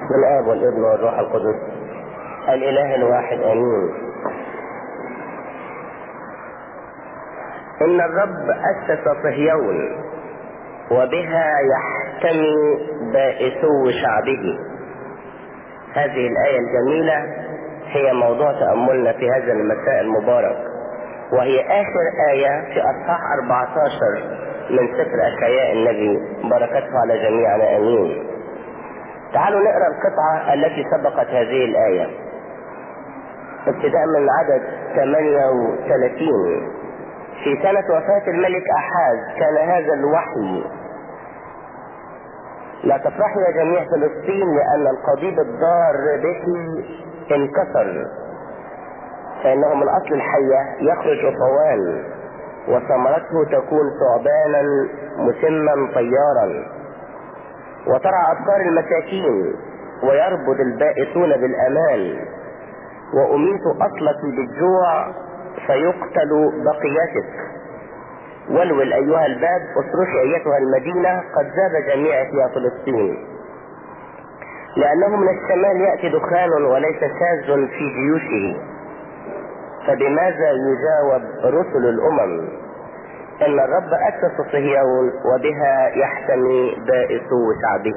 بسم الاب والابن والروح القدس الاله الواحد امين ان الرب اسس صهيون وبها يحتمي بائسو شعبه هذه الايه الجميله هي موضوع تاملنا في هذا المساء المبارك وهي اخر ايه في اصحاح 14 من سفر اشعياء النبي بركته على جميعنا امين تعالوا نقرا القطعه التي سبقت هذه الايه ابتداء من عدد 38 في سنة وفاة الملك أحاز كان هذا الوحي لا تفرحوا يا جميع فلسطين لأن القضيب الضار بك انكسر فإنه من أصل الحية يخرج أفوان وثمرته تكون ثعبانا مسما طيارا وترعى أفكار المساكين ويربض البائسون بالأمان وأميت أصلتي بالجوع فيقتل بقيتك ولول أيها الباب اصرخي أيتها المدينة قد ذاب جميعك يا فلسطين لأنه من الشمال يأتي دخان وليس شاذ في جيوشه فبماذا يجاوب رسل الأمم إن الرب أسس صهيون وبها يحتمي بائس شعبه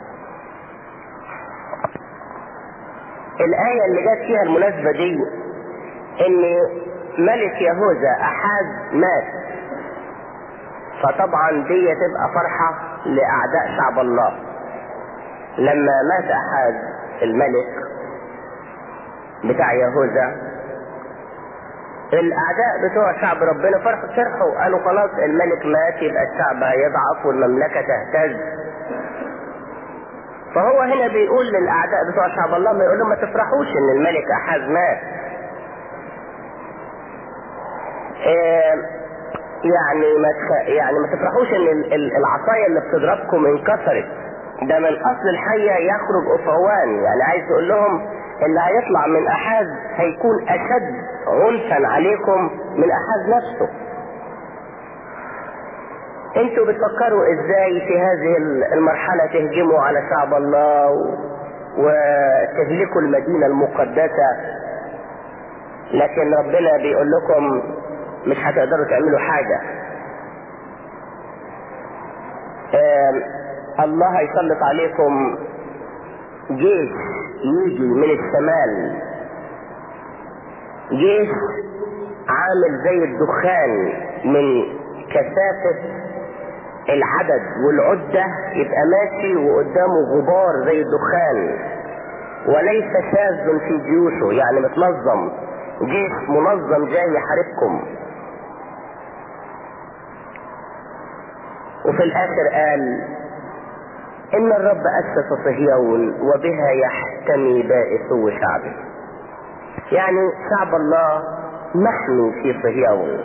الآية اللي جت فيها المناسبة دي إن ملك يهوذا أحاز مات فطبعا دي تبقى فرحة لأعداء شعب الله لما مات أحاز الملك بتاع يهوذا الاعداء بتوع شعب ربنا فرحوا فرحوا قالوا خلاص الملك مات يبقى الشعب هيضعف والمملكه تهتز فهو هنا بيقول للاعداء بتوع شعب الله ما يقول لهم ما تفرحوش ان الملك احاز مات إيه يعني ما تخ... يعني ما تفرحوش ان العصايه اللي بتضربكم انكسرت ده من اصل الحيه يخرج افوان يعني عايز يقول لهم اللي هيطلع من احاز هيكون اشد عنفا عليكم من احاز نفسه انتوا بتفكروا ازاي في هذه المرحلة تهجموا على شعب الله وتهلكوا المدينة المقدسة لكن ربنا بيقول لكم مش هتقدروا تعملوا حاجة الله هيسلط عليكم جيش يجي من الشمال جيش عامل زي الدخان من كثافة العدد والعدة يبقى ماشي وقدامه غبار زي الدخان وليس شاذ في جيوشه يعني متنظم جيش منظم جاي يحاربكم وفي الاخر قال ان الرب اسس صهيون وبها يحتمي بائسو شعبه يعني شعب الله محمي في صهيون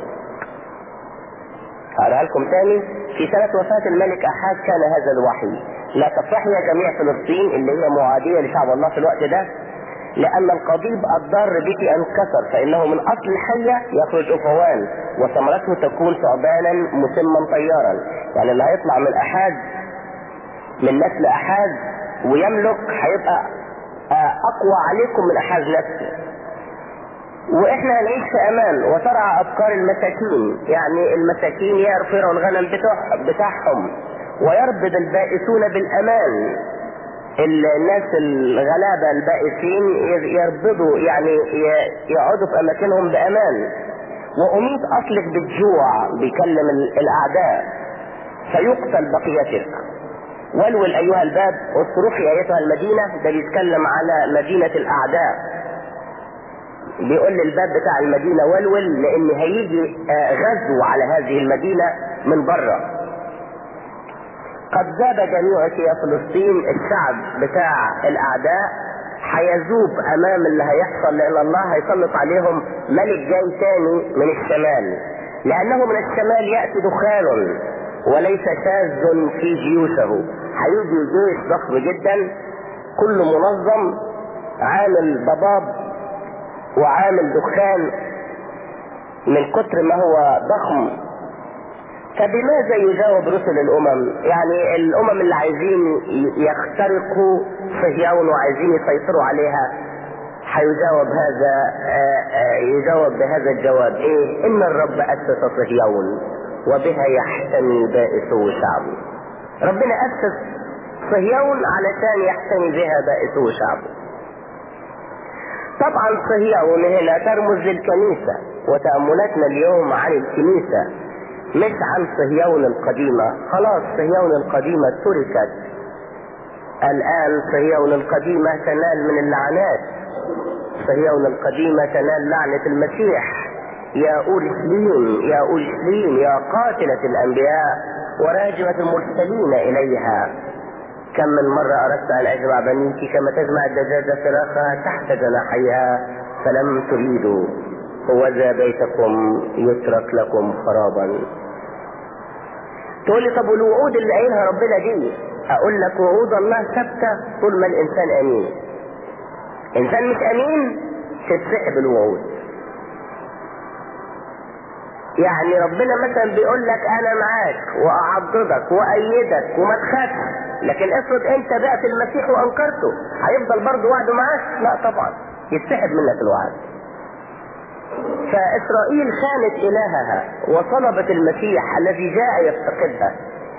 هقرأها لكم تاني في سنة وفاة الملك أحاد كان هذا الوحي لا تفرحوا يا جميع فلسطين اللي هي معادية لشعب الله في الوقت ده لأن القضيب الضار بك انكسر فإنه من أصل الحية يخرج أفوان وثمرته تكون ثعبانا مسما طيارا يعني اللي هيطلع من أحاد من نسل أحاز ويملك هيبقى أقوى عليكم من أحاز نفسه واحنا هنعيش في امان وترعى افكار المساكين يعني المساكين يرفروا الغنم بتاع بتاعهم ويربض البائسون بالامان الناس الغلابه البائسين يربضوا يعني يقعدوا في اماكنهم بامان واميت اصلك بالجوع بيكلم الاعداء فيقتل بقيتك ولول ايها الباب اصرخي ايتها المدينه ده بيتكلم على مدينه الاعداء بيقول للباب بتاع المدينة ولول لان هيجي غزو على هذه المدينة من بره قد ذاب جميعك يا فلسطين الشعب بتاع الاعداء هيذوب امام اللي هيحصل لان الله هيسلط عليهم ملك جاي تاني من الشمال لانه من الشمال ياتي دخان وليس شاذ في جيوشه هيجي جيش ضخم جدا كله منظم عامل ضباب وعامل دخان من كتر ما هو ضخم فبماذا يجاوب رسل الامم يعني الامم اللي عايزين يخترقوا صهيون وعايزين يسيطروا عليها هيجاوب هذا يجاوب بهذا الجواب ايه ان الرب اسس صهيون وبها يحتمي بائسه شعبه ربنا اسس صهيون علشان يحتمي بها بائسه شعبه طبعا صهيون هنا ترمز للكنيسة وتأملاتنا اليوم عن الكنيسة مش عن صهيون القديمة خلاص صهيون القديمة تركت الآن صهيون القديمة تنال من اللعنات صهيون القديمة تنال لعنة المسيح يا أورشليم يا أورشليم يا قاتلة الأنبياء وراجمة المرسلين إليها كم من مرة أردت أن أجمع بنيك كما تجمع الدجاجة فراخها تحت جناحيها فلم تريدوا وذا بيتكم يترك لكم خرابا تقول لي طب والوعود اللي قايلها ربنا دي اقول لك وعود الله ثابته طول ما الانسان امين انسان مش امين تتسحب الوعود يعني ربنا مثلا بيقول لك انا معاك واعضدك وايدك وما تخافش لكن افرض انت بعت المسيح وانكرته هيفضل برضه وعده معاك لا طبعا يتسحب منك الوعد فاسرائيل خانت الهها وطلبت المسيح الذي جاء يفتقدها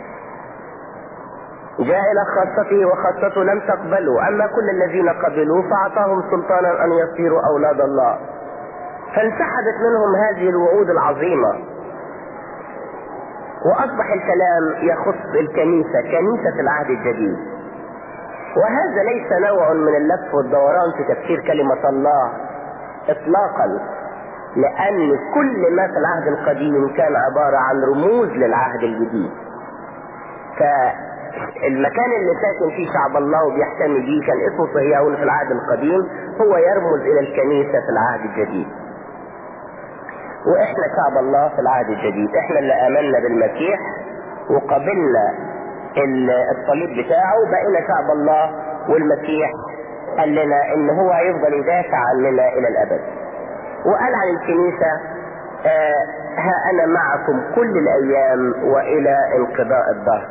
جاء الى خاصته وخاصته لم تقبله اما كل الذين قبلوا فاعطاهم سلطانا ان يصيروا اولاد الله فانسحبت منهم هذه الوعود العظيمه واصبح الكلام يخص الكنيسه كنيسه العهد الجديد وهذا ليس نوع من اللف والدوران في تفسير كلمه الله اطلاقا لان كل ما في العهد القديم كان عباره عن رموز للعهد الجديد فالمكان اللي ساكن فيه شعب الله وبيحتمي بيه كان اسمه صهيون في العهد القديم هو يرمز الى الكنيسه في العهد الجديد واحنا شعب الله في العهد الجديد احنا اللي امنا بالمسيح وقبلنا الصليب بتاعه بقينا شعب الله والمسيح قال لنا ان هو هيفضل يدافع عننا الى الابد وقال عن الكنيسة آه ها انا معكم كل الايام والى انقضاء الدهر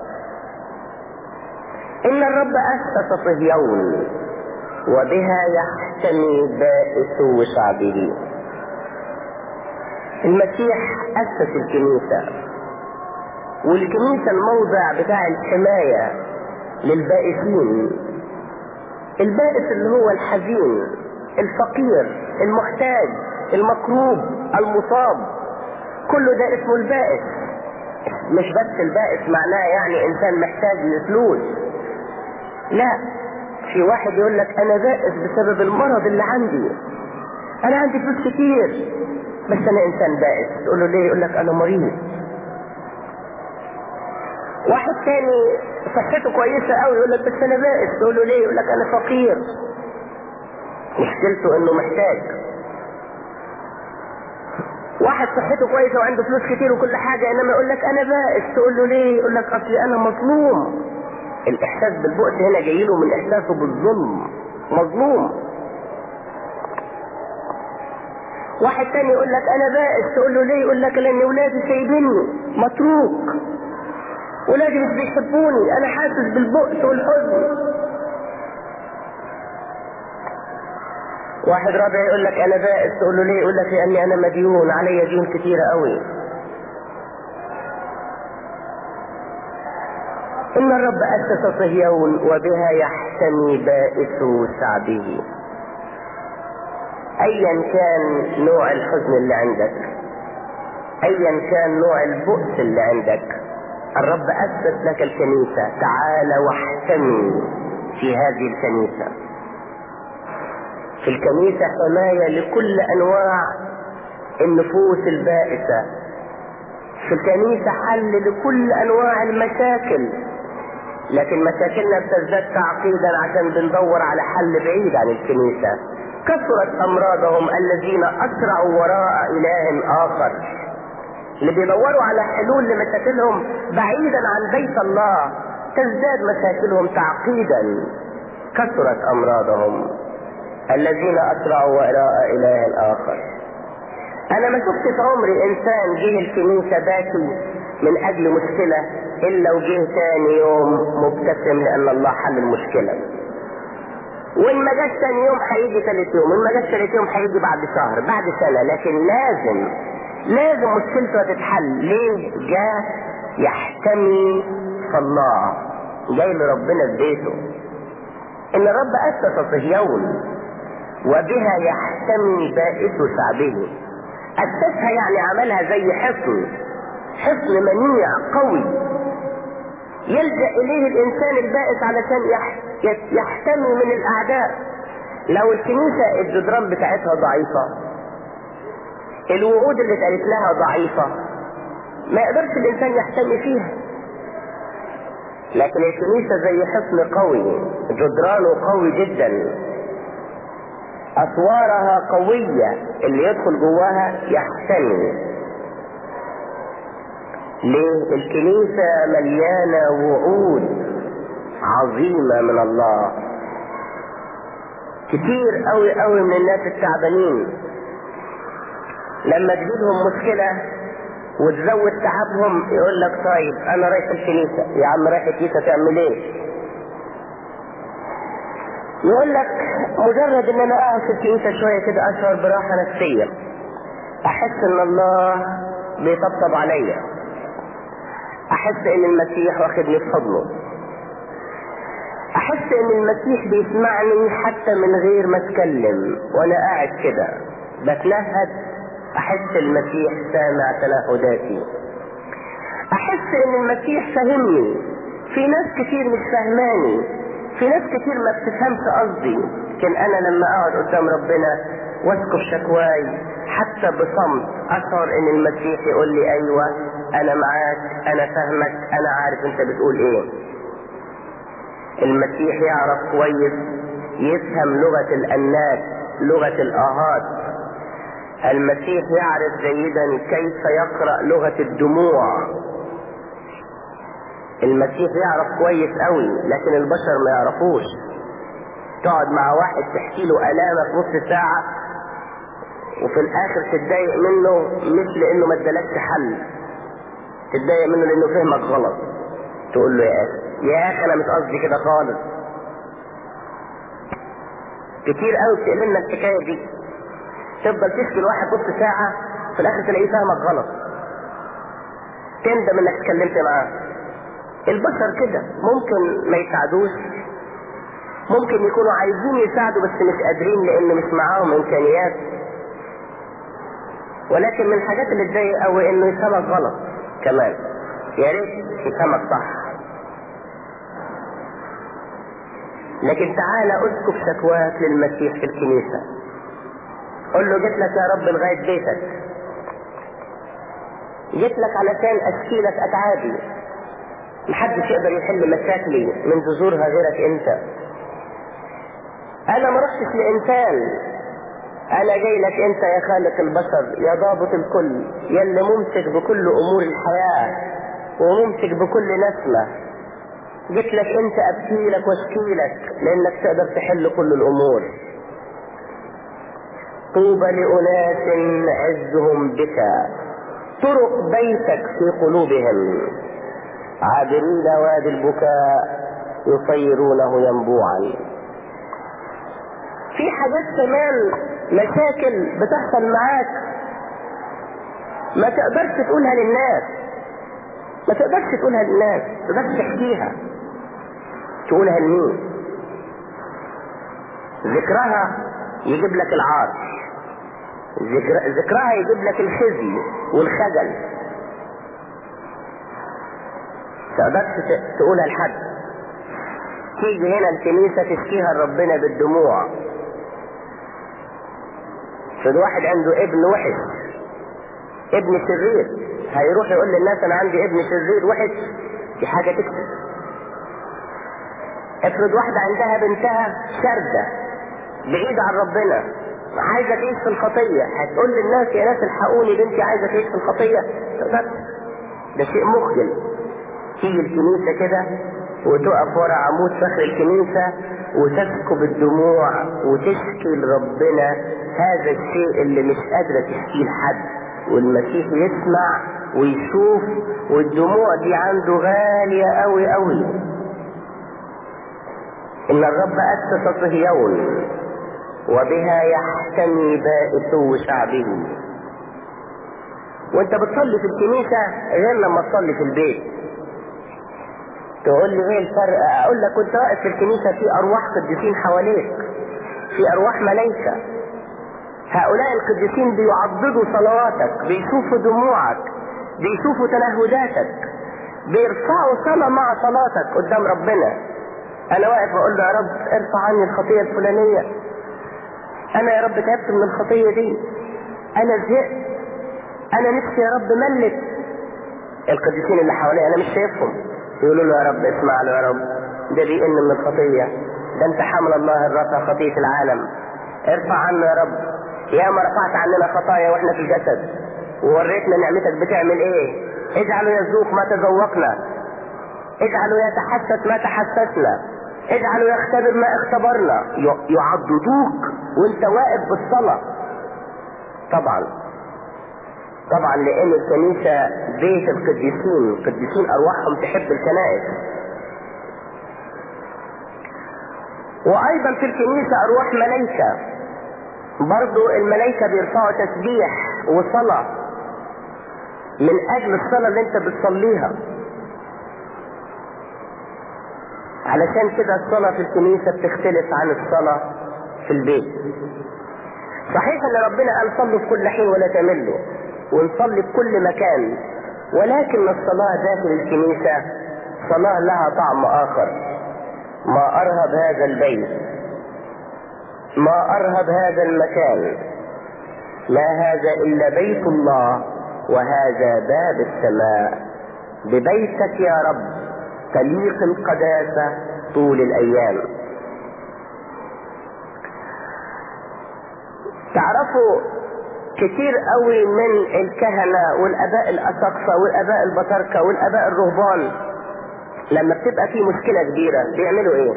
ان الرب اسس صهيون وبها يحتمي بائس شعبه المسيح اسس الكنيسة والكنيسة الموضع بتاع الحماية للبائسين البائس اللي هو الحزين الفقير المحتاج المكروب المصاب كله ده اسمه البائس مش بس البائس معناه يعني انسان محتاج لفلوس لا في واحد يقول لك انا بائس بسبب المرض اللي عندي انا عندي فلوس كتير بس انا انسان بائس تقول له ليه يقول لك انا مريض واحد تاني صحته كويسة قوي يقول لك بس انا بائس تقول له ليه يقول لك انا فقير مشكلته انه محتاج واحد صحته كويسه وعنده فلوس كتير وكل حاجه انما يقول لك انا بائس تقول له ليه يقول لك اصلي انا مظلوم الاحساس بالبؤس هنا جاي له من احساسه بالظلم مظلوم واحد تاني يقول لك انا بائس تقول له ليه يقول لك لان ولادي سايبيني متروك ولادي مش بيحبوني انا حاسس بالبؤس والحزن واحد رابع يقول لك انا بائس تقول له ليه يقول لك لاني انا مديون علي ديون كتيره قوي ان الرب اسس صهيون وبها يحتمي بائس شعبه ايا كان نوع الحزن اللي عندك ايا كان نوع البؤس اللي عندك الرب اسس لك الكنيسه تعال واحتمي في هذه الكنيسه في الكنيسة حماية لكل أنواع النفوس البائسة في الكنيسة حل لكل أنواع المشاكل لكن مشاكلنا بتزداد تعقيدا عشان بندور على حل بعيد عن الكنيسة كثرت أمراضهم الذين أسرعوا وراء إله آخر اللي بيدوروا على حلول لمشاكلهم بعيدا عن بيت الله تزداد مشاكلهم تعقيدا كثرت أمراضهم الذين اسرعوا وراء اله اخر انا ما شفت في عمري انسان جه الكنيسه باكي من اجل مشكلة الا وجه تاني يوم مبتسم لان الله حل المشكلة وان ما جاش تاني يوم هيجي ثالث يوم وان ما جاش ثالث يوم هيجي بعد شهر بعد سنة لكن لازم لازم مشكلته تتحل ليه جاء يحتمي في الله جاي لربنا في بيته ان الرب اسس صهيون وبها يحتمي بائس شعبه اسسها يعني عملها زي حصن حصن منيع قوي يلجأ اليه الانسان البائس علشان يحتمي من الاعداء لو الكنيسة الجدران بتاعتها ضعيفة الوعود اللي اتقالت لها ضعيفة ما يقدرش الانسان يحتمي فيها لكن الكنيسة زي حصن قوي جدرانه قوي جدا اسوارها قوية اللي يدخل جواها يحتمي ليه الكنيسة مليانة وعود عظيمة من الله كتير قوي قوي من الناس التعبانين لما تجيلهم مشكلة وتزود تعبهم يقول لك طيب انا رايح الكنيسة يا عم رايح الكنيسة تعمل ايه يقول لك مجرد ان انا اقعد في الكنيسة شوية كده اشعر براحة نفسية احس ان الله بيطبطب عليا احس ان المسيح واخدني في حضنه احس ان المسيح بيسمعني حتى من غير ما اتكلم وانا قاعد كده بتنهد احس المسيح سامع تنهداتي احس ان المسيح فهمني في ناس كتير مش فهماني في ناس كتير ما بتفهمش قصدي لكن انا لما اقعد قدام ربنا واسكب شكواي حتى بصمت اشعر ان المسيح يقول لي ايوه انا معاك انا فاهمك انا عارف انت بتقول ايه المسيح يعرف كويس يفهم لغة الأنات لغة الآهات المسيح يعرف جيدا كيف يقرأ لغة الدموع المسيح يعرف كويس قوي لكن البشر ما يعرفوش تقعد مع واحد تحكي له ألامك نص ساعة وفي الآخر تتضايق منه مش لأنه ما ادالكش حل تتضايق منه لأنه فهمك غلط تقول له يا أخي يا أخي أنا مش قصدي كده خالص كتير قوي بتقلنا الحكاية دي تفضل تشكي لواحد نص ساعة في الآخر تلاقيه فاهمك غلط تندم إنك اتكلمت معاه البشر كده ممكن ما يساعدوش ممكن يكونوا عايزين يساعدوا بس مش قادرين لان مش معاهم امكانيات ولكن من الحاجات اللي تضايق قوي انه يفهمك غلط كمان يا ريت يفهمك صح لكن تعالى اسكب شكواك للمسيح في الكنيسة قل له جيت لك يا رب لغاية بيتك جيت لك علشان اشكي لك اتعابي محدش يقدر يحل مشاكلي من جذورها غيرك انت انا ما رحتش لانسان انا جاي لك انت يا خالق البشر يا ضابط الكل يا اللي ممسك بكل امور الحياة وممسك بكل نسمة جيت لك انت ابكي لك واشكي لك لانك تقدر تحل كل الامور طوبى لأناس عزهم بك طرق بيتك في قلوبهم عابرين وادي البكاء يطيرونه ينبوعا في حاجات كمان مشاكل بتحصل معاك ما تقدرش تقولها للناس ما تقدرش تقولها للناس ما تقدرش تحكيها تقولها لمين ذكرها يجيب لك العار ذكر... ذكرها يجيب لك الخزي والخجل تقدرش تقولها لحد تيجي هنا الكنيسة تشكيها لربنا بالدموع في واحد عنده ابن وحش ابن شرير هيروح يقول للناس انا عندي ابن شرير وحش دي حاجة تكتب افرض واحدة عندها بنتها شاردة بعيدة عن ربنا عايزة تعيش في الخطية هتقول للناس يا ناس الحقوني بنتي عايزة تعيش في الخطية ده شيء مخجل تيجي الكنيسة كده وتقف ورا عمود فخر الكنيسة وتسكب الدموع وتشكي لربنا هذا الشيء اللي مش قادرة تشكيه لحد والمسيح يسمع ويشوف والدموع دي عنده غالية قوي قوي ان الرب اسس صهيون وبها يحتمي بائسو شعبه وانت بتصلي في الكنيسة غير لما تصلي في البيت تقول لي ايه الفرق اقول لك كنت واقف في الكنيسة في ارواح قديسين حواليك في ارواح ملائكة هؤلاء القديسين بيعضدوا صلواتك بيشوفوا دموعك بيشوفوا تنهداتك بيرفعوا صلاة مع صلاتك قدام ربنا انا واقف بقول له يا رب ارفع عني الخطية الفلانية انا يا رب تعبت من الخطية دي انا زهقت انا نفسي يا رب ملت القديسين اللي حواليا انا مش شايفهم يقولوا له يا رب اسمع له يا رب ده بيئن من الخطية ده انت حمل الله الرفع خطية العالم ارفع عنه يا رب يا ما رفعت عننا خطايا واحنا في الجسد ووريتنا نعمتك بتعمل ايه اجعله يذوق ما تذوقنا اجعله يتحسس ما تحسسنا اجعله يختبر ما اختبرنا يعضدوك وانت واقف بالصلاة طبعا طبعا لان الكنيسة بيت القديسين القديسين ارواحهم تحب الكنائس وايضا في الكنيسة ارواح ملائكة برضو الملائكة بيرفعوا تسبيح وصلاة من اجل الصلاة اللي انت بتصليها علشان كده الصلاة في الكنيسة بتختلف عن الصلاة في البيت صحيح ان ربنا قال صلوا في كل حين ولا تملوا ونصلي في كل مكان ولكن الصلاة داخل الكنيسة صلاة لها طعم آخر ما أرهب هذا البيت ما أرهب هذا المكان ما هذا إلا بيت الله وهذا باب السماء ببيتك يا رب تليق القداسة طول الأيام تعرفوا كتير قوي من الكهنة والاباء الاساقفة والاباء البطاركة والاباء الرهبان لما بتبقى في مشكلة كبيرة بيعملوا ايه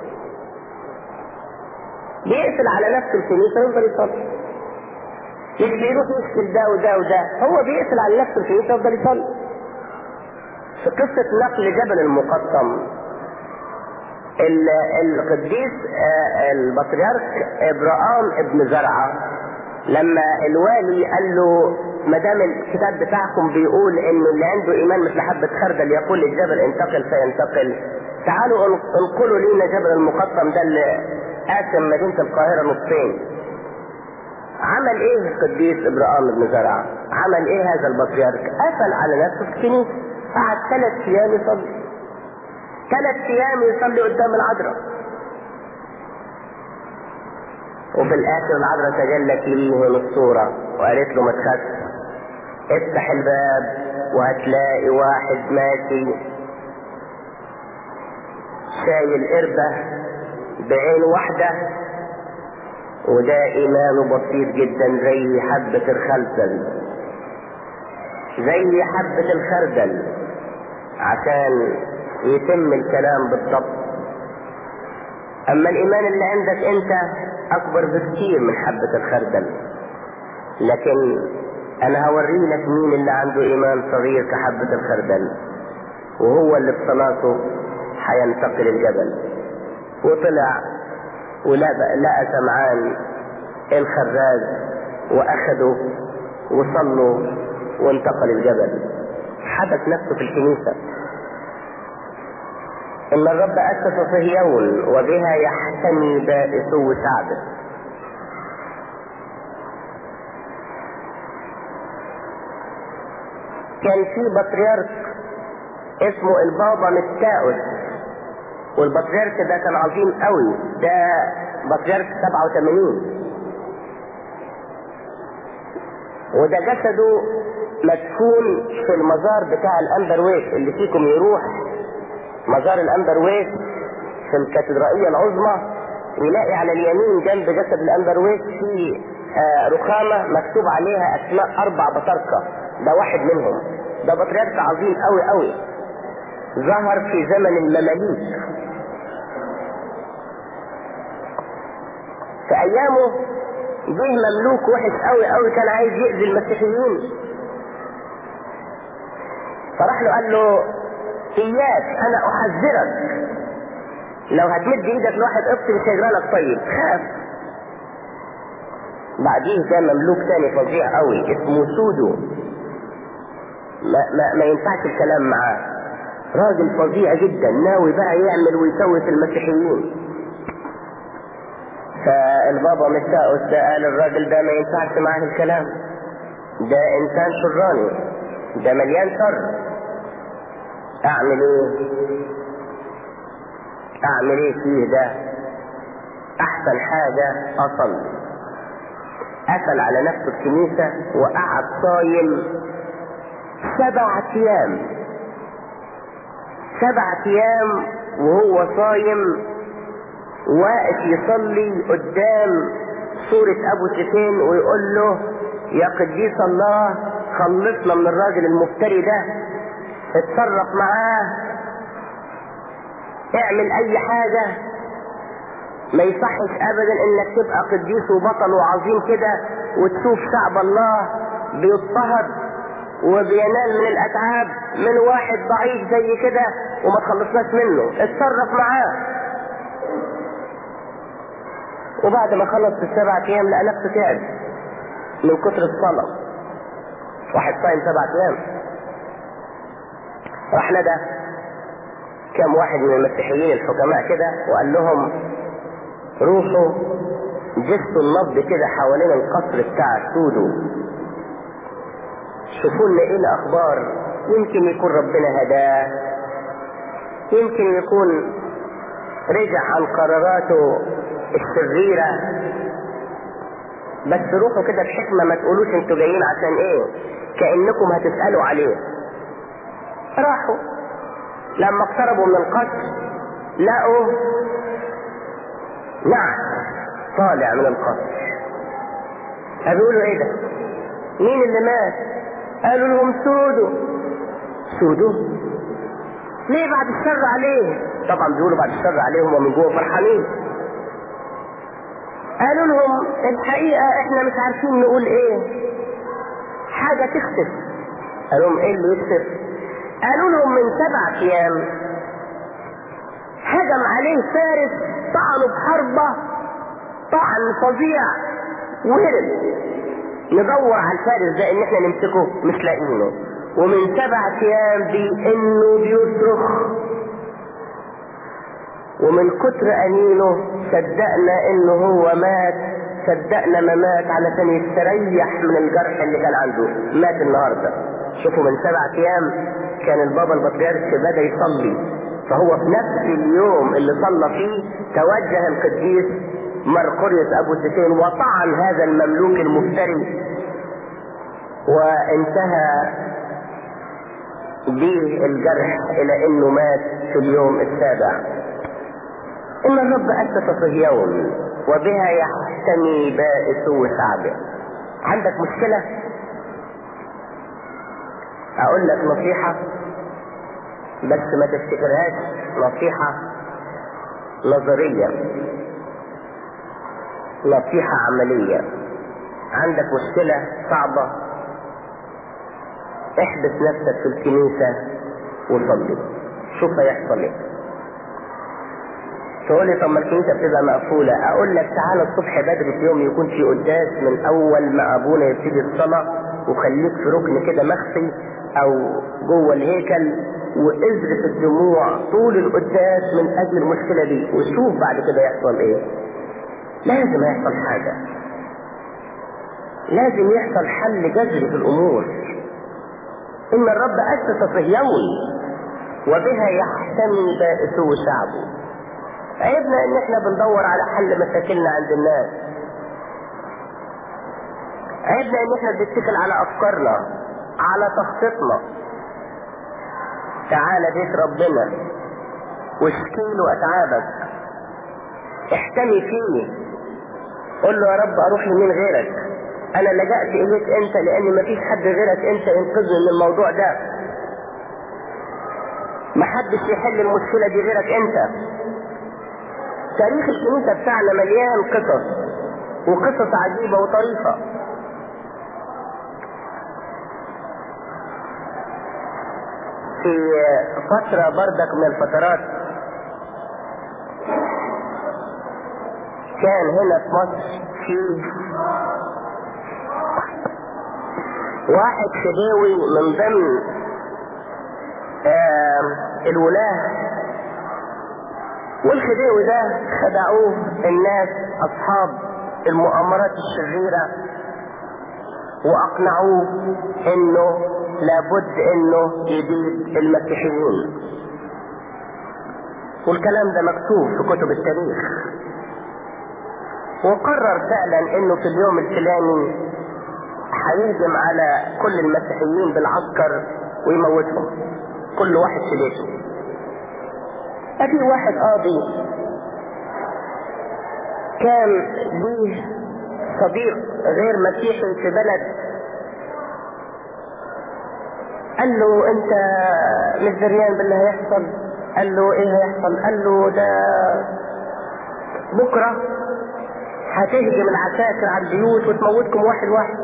بيقفل على نفسه الكنيسة ويفضل يصلي مش بيروح يشكل ده وده وده هو بيقفل على نفسه الكنيسة ويفضل يصلي في قصة نقل جبل المقطم القديس البطريرك ابراهام ابن زرعه لما الوالي قال له ما دام الكتاب بتاعكم بيقول ان اللي عنده ايمان مثل حبه خردل يقول الجبل انتقل فينتقل تعالوا انقلوا لينا جبل المقطم ده اللي قاسم مدينه القاهره نصين عمل ايه القديس ابراهام بن زرعه عمل ايه هذا البطريرك قفل على نفسه في الكنيسه قعد ثلاث ايام يصلي ثلاث ايام يصلي قدام العذراء وفي الاخر العذراء تجلت ليه من الصورة وقالت له ما تخافش افتح الباب وهتلاقي واحد ماشي شايل قربة بعين واحدة وده ايمانه بسيط جدا زي حبة الخردل زي حبة الخردل عشان يتم الكلام بالضبط اما الايمان اللي عندك انت اكبر بكتير من حبة الخردل لكن انا هوري لك مين اللي عنده ايمان صغير كحبة الخردل وهو اللي بصلاته هينتقل الجبل وطلع ولقى لقى سمعان الخراز واخده وصلوا وانتقل الجبل حبس نفسه في الكنيسة ان الرب اسس صهيون وبها يحتمي بائسو شعبه كان في بطريرك اسمه البابا متاوس والبطريرك ده كان عظيم قوي ده بطريرك 87 وده جسده مدفون في المزار بتاع الامبرويت اللي فيكم يروح مزار الامبرويت في الكاتدرائية العظمى يلاقي على اليمين جنب جسد الامبرويت في آه رخامة مكتوب عليها اسماء اربع بطاركة ده واحد منهم ده بطريرك عظيم قوي قوي ظهر في زمن المماليك في ايامه جه مملوك وحش قوي قوي كان عايز يأذي المسيحيين فراح له قال له اياك انا احذرك لو هتمد ايدك لواحد قبط مش هيجرى لك طيب خاف بعديه جاء مملوك تاني فظيع قوي اسمه سودو ما, ما, ما ينفعش الكلام معاه راجل فظيع جدا ناوي بقى يعمل ويسوي في المسيحيين فالبابا مشاء قال الراجل ده ما ينفعش معاه الكلام ده انسان شراني ده مليان شر اعمل ايه اعمل ايه فيه ده احسن حاجة اصلي قفل على نفسه الكنيسة وقعد صايم سبعة ايام سبعة ايام وهو صايم واقف يصلي قدام صورة ابو سفين ويقول له يا قديس الله خلصنا من الراجل المفتري ده اتصرف معاه اعمل اي حاجة ما يصحش ابدا انك تبقى قديس وبطل وعظيم كده وتشوف شعب الله بيضطهد وبينال من الاتعاب من واحد ضعيف زي كده وما تخلصناش منه اتصرف معاه وبعد ما خلص السبع ايام لقى نفسه تعب من كتر الصلاة واحد صايم سبع ايام راح ندى كم واحد من المسيحيين الحكماء كده وقال لهم روحوا جسوا النبض كده حوالين القصر بتاع سودو شوفوا لنا ايه الاخبار يمكن يكون ربنا هداه يمكن يكون رجع عن قراراته الشريرة بس روحوا كده بحكمة ما تقولوش انتوا جايين عشان ايه كأنكم هتسألوا عليه راحوا لما اقتربوا من القصر لقوا نعم طالع من القصر قالوا له ايه ده مين اللي مات قالوا لهم سودو سودو ليه بعد الشر عليه طبعا بيقولوا بعد الشر عليهم ومن جوه فرحانين قالوا لهم الحقيقة احنا مش عارفين نقول ايه حاجة تختف قالوا لهم ايه اللي يختف قالوا لهم من سبع ايام هجم عليه فارس طعنه بحربة طعن فظيع وهرب ندور على الفارس ده ان احنا نمسكه مش لاقيينه ومن سبع ايام بانه بيصرخ ومن كتر انينه صدقنا انه هو مات صدقنا ما مات علشان يستريح من الجرح اللي كان عنده مات النهارده شوفوا من سبع ايام كان البابا البطريرك بدا يصلي فهو في نفس اليوم اللي صلى فيه توجه القديس مرقريوس ابو سفين وطعن هذا المملوك المفتري وانتهى به الجرح الى انه مات في اليوم السابع ان الرب اسس صهيون وبها يحتمي بائس شعبه عندك مشكله اقول لك نصيحه بس ما تفتكرهاش نصيحه نظريه نصيحه عمليه عندك مشكله صعبه احبس نفسك في الكنيسه وصلي شوف هيحصل ايه تقول لي طب ما الكنيسه بتبقى مقفوله اقول لك تعالى الصبح بدري في يوم يكون في قداس من اول ما ابونا يبتدي الصلاه وخليك في ركن كده مخفي او جوه الهيكل واذرف الدموع طول القداس من اجل المشكله دي وشوف بعد كده يحصل ايه لازم يحصل حاجه لازم يحصل حل جذري في الامور ان الرب اسس صهيون وبها يحتمي بائسو شعبه عيبنا ان احنا بندور على حل مشاكلنا عند الناس عيبنا ان احنا بنتكل على افكارنا على تخطيطنا تعالى بيت ربنا واشكي له اتعابك احتمي فيه قول له يا رب اروح لمين غيرك انا لجأت اليك انت لان مفيش حد غيرك انت ينقذني من الموضوع ده محدش يحل المشكلة دي غيرك انت تاريخ الكنيسة بتاعنا مليان قصص وقصص عجيبة وطريفة في فترة بردك من الفترات كان هنا في مصر في واحد خديوي من ضمن الولاة والخديوي ده خدعوه الناس اصحاب المؤامرات الشريرة واقنعوه انه لابد انه يبيد المسيحيين والكلام ده مكتوب في كتب التاريخ وقرر فعلا انه في اليوم الفلاني هيهجم على كل المسيحيين بالعسكر ويموتهم كل واحد في بيته ادي واحد قاضي كان ليه صديق غير مسيحي في بلد قال له انت مش دريان باللي هيحصل قال له ايه هيحصل قال له ده بكرة هتهجم العساكر على البيوت وتموتكم واحد واحد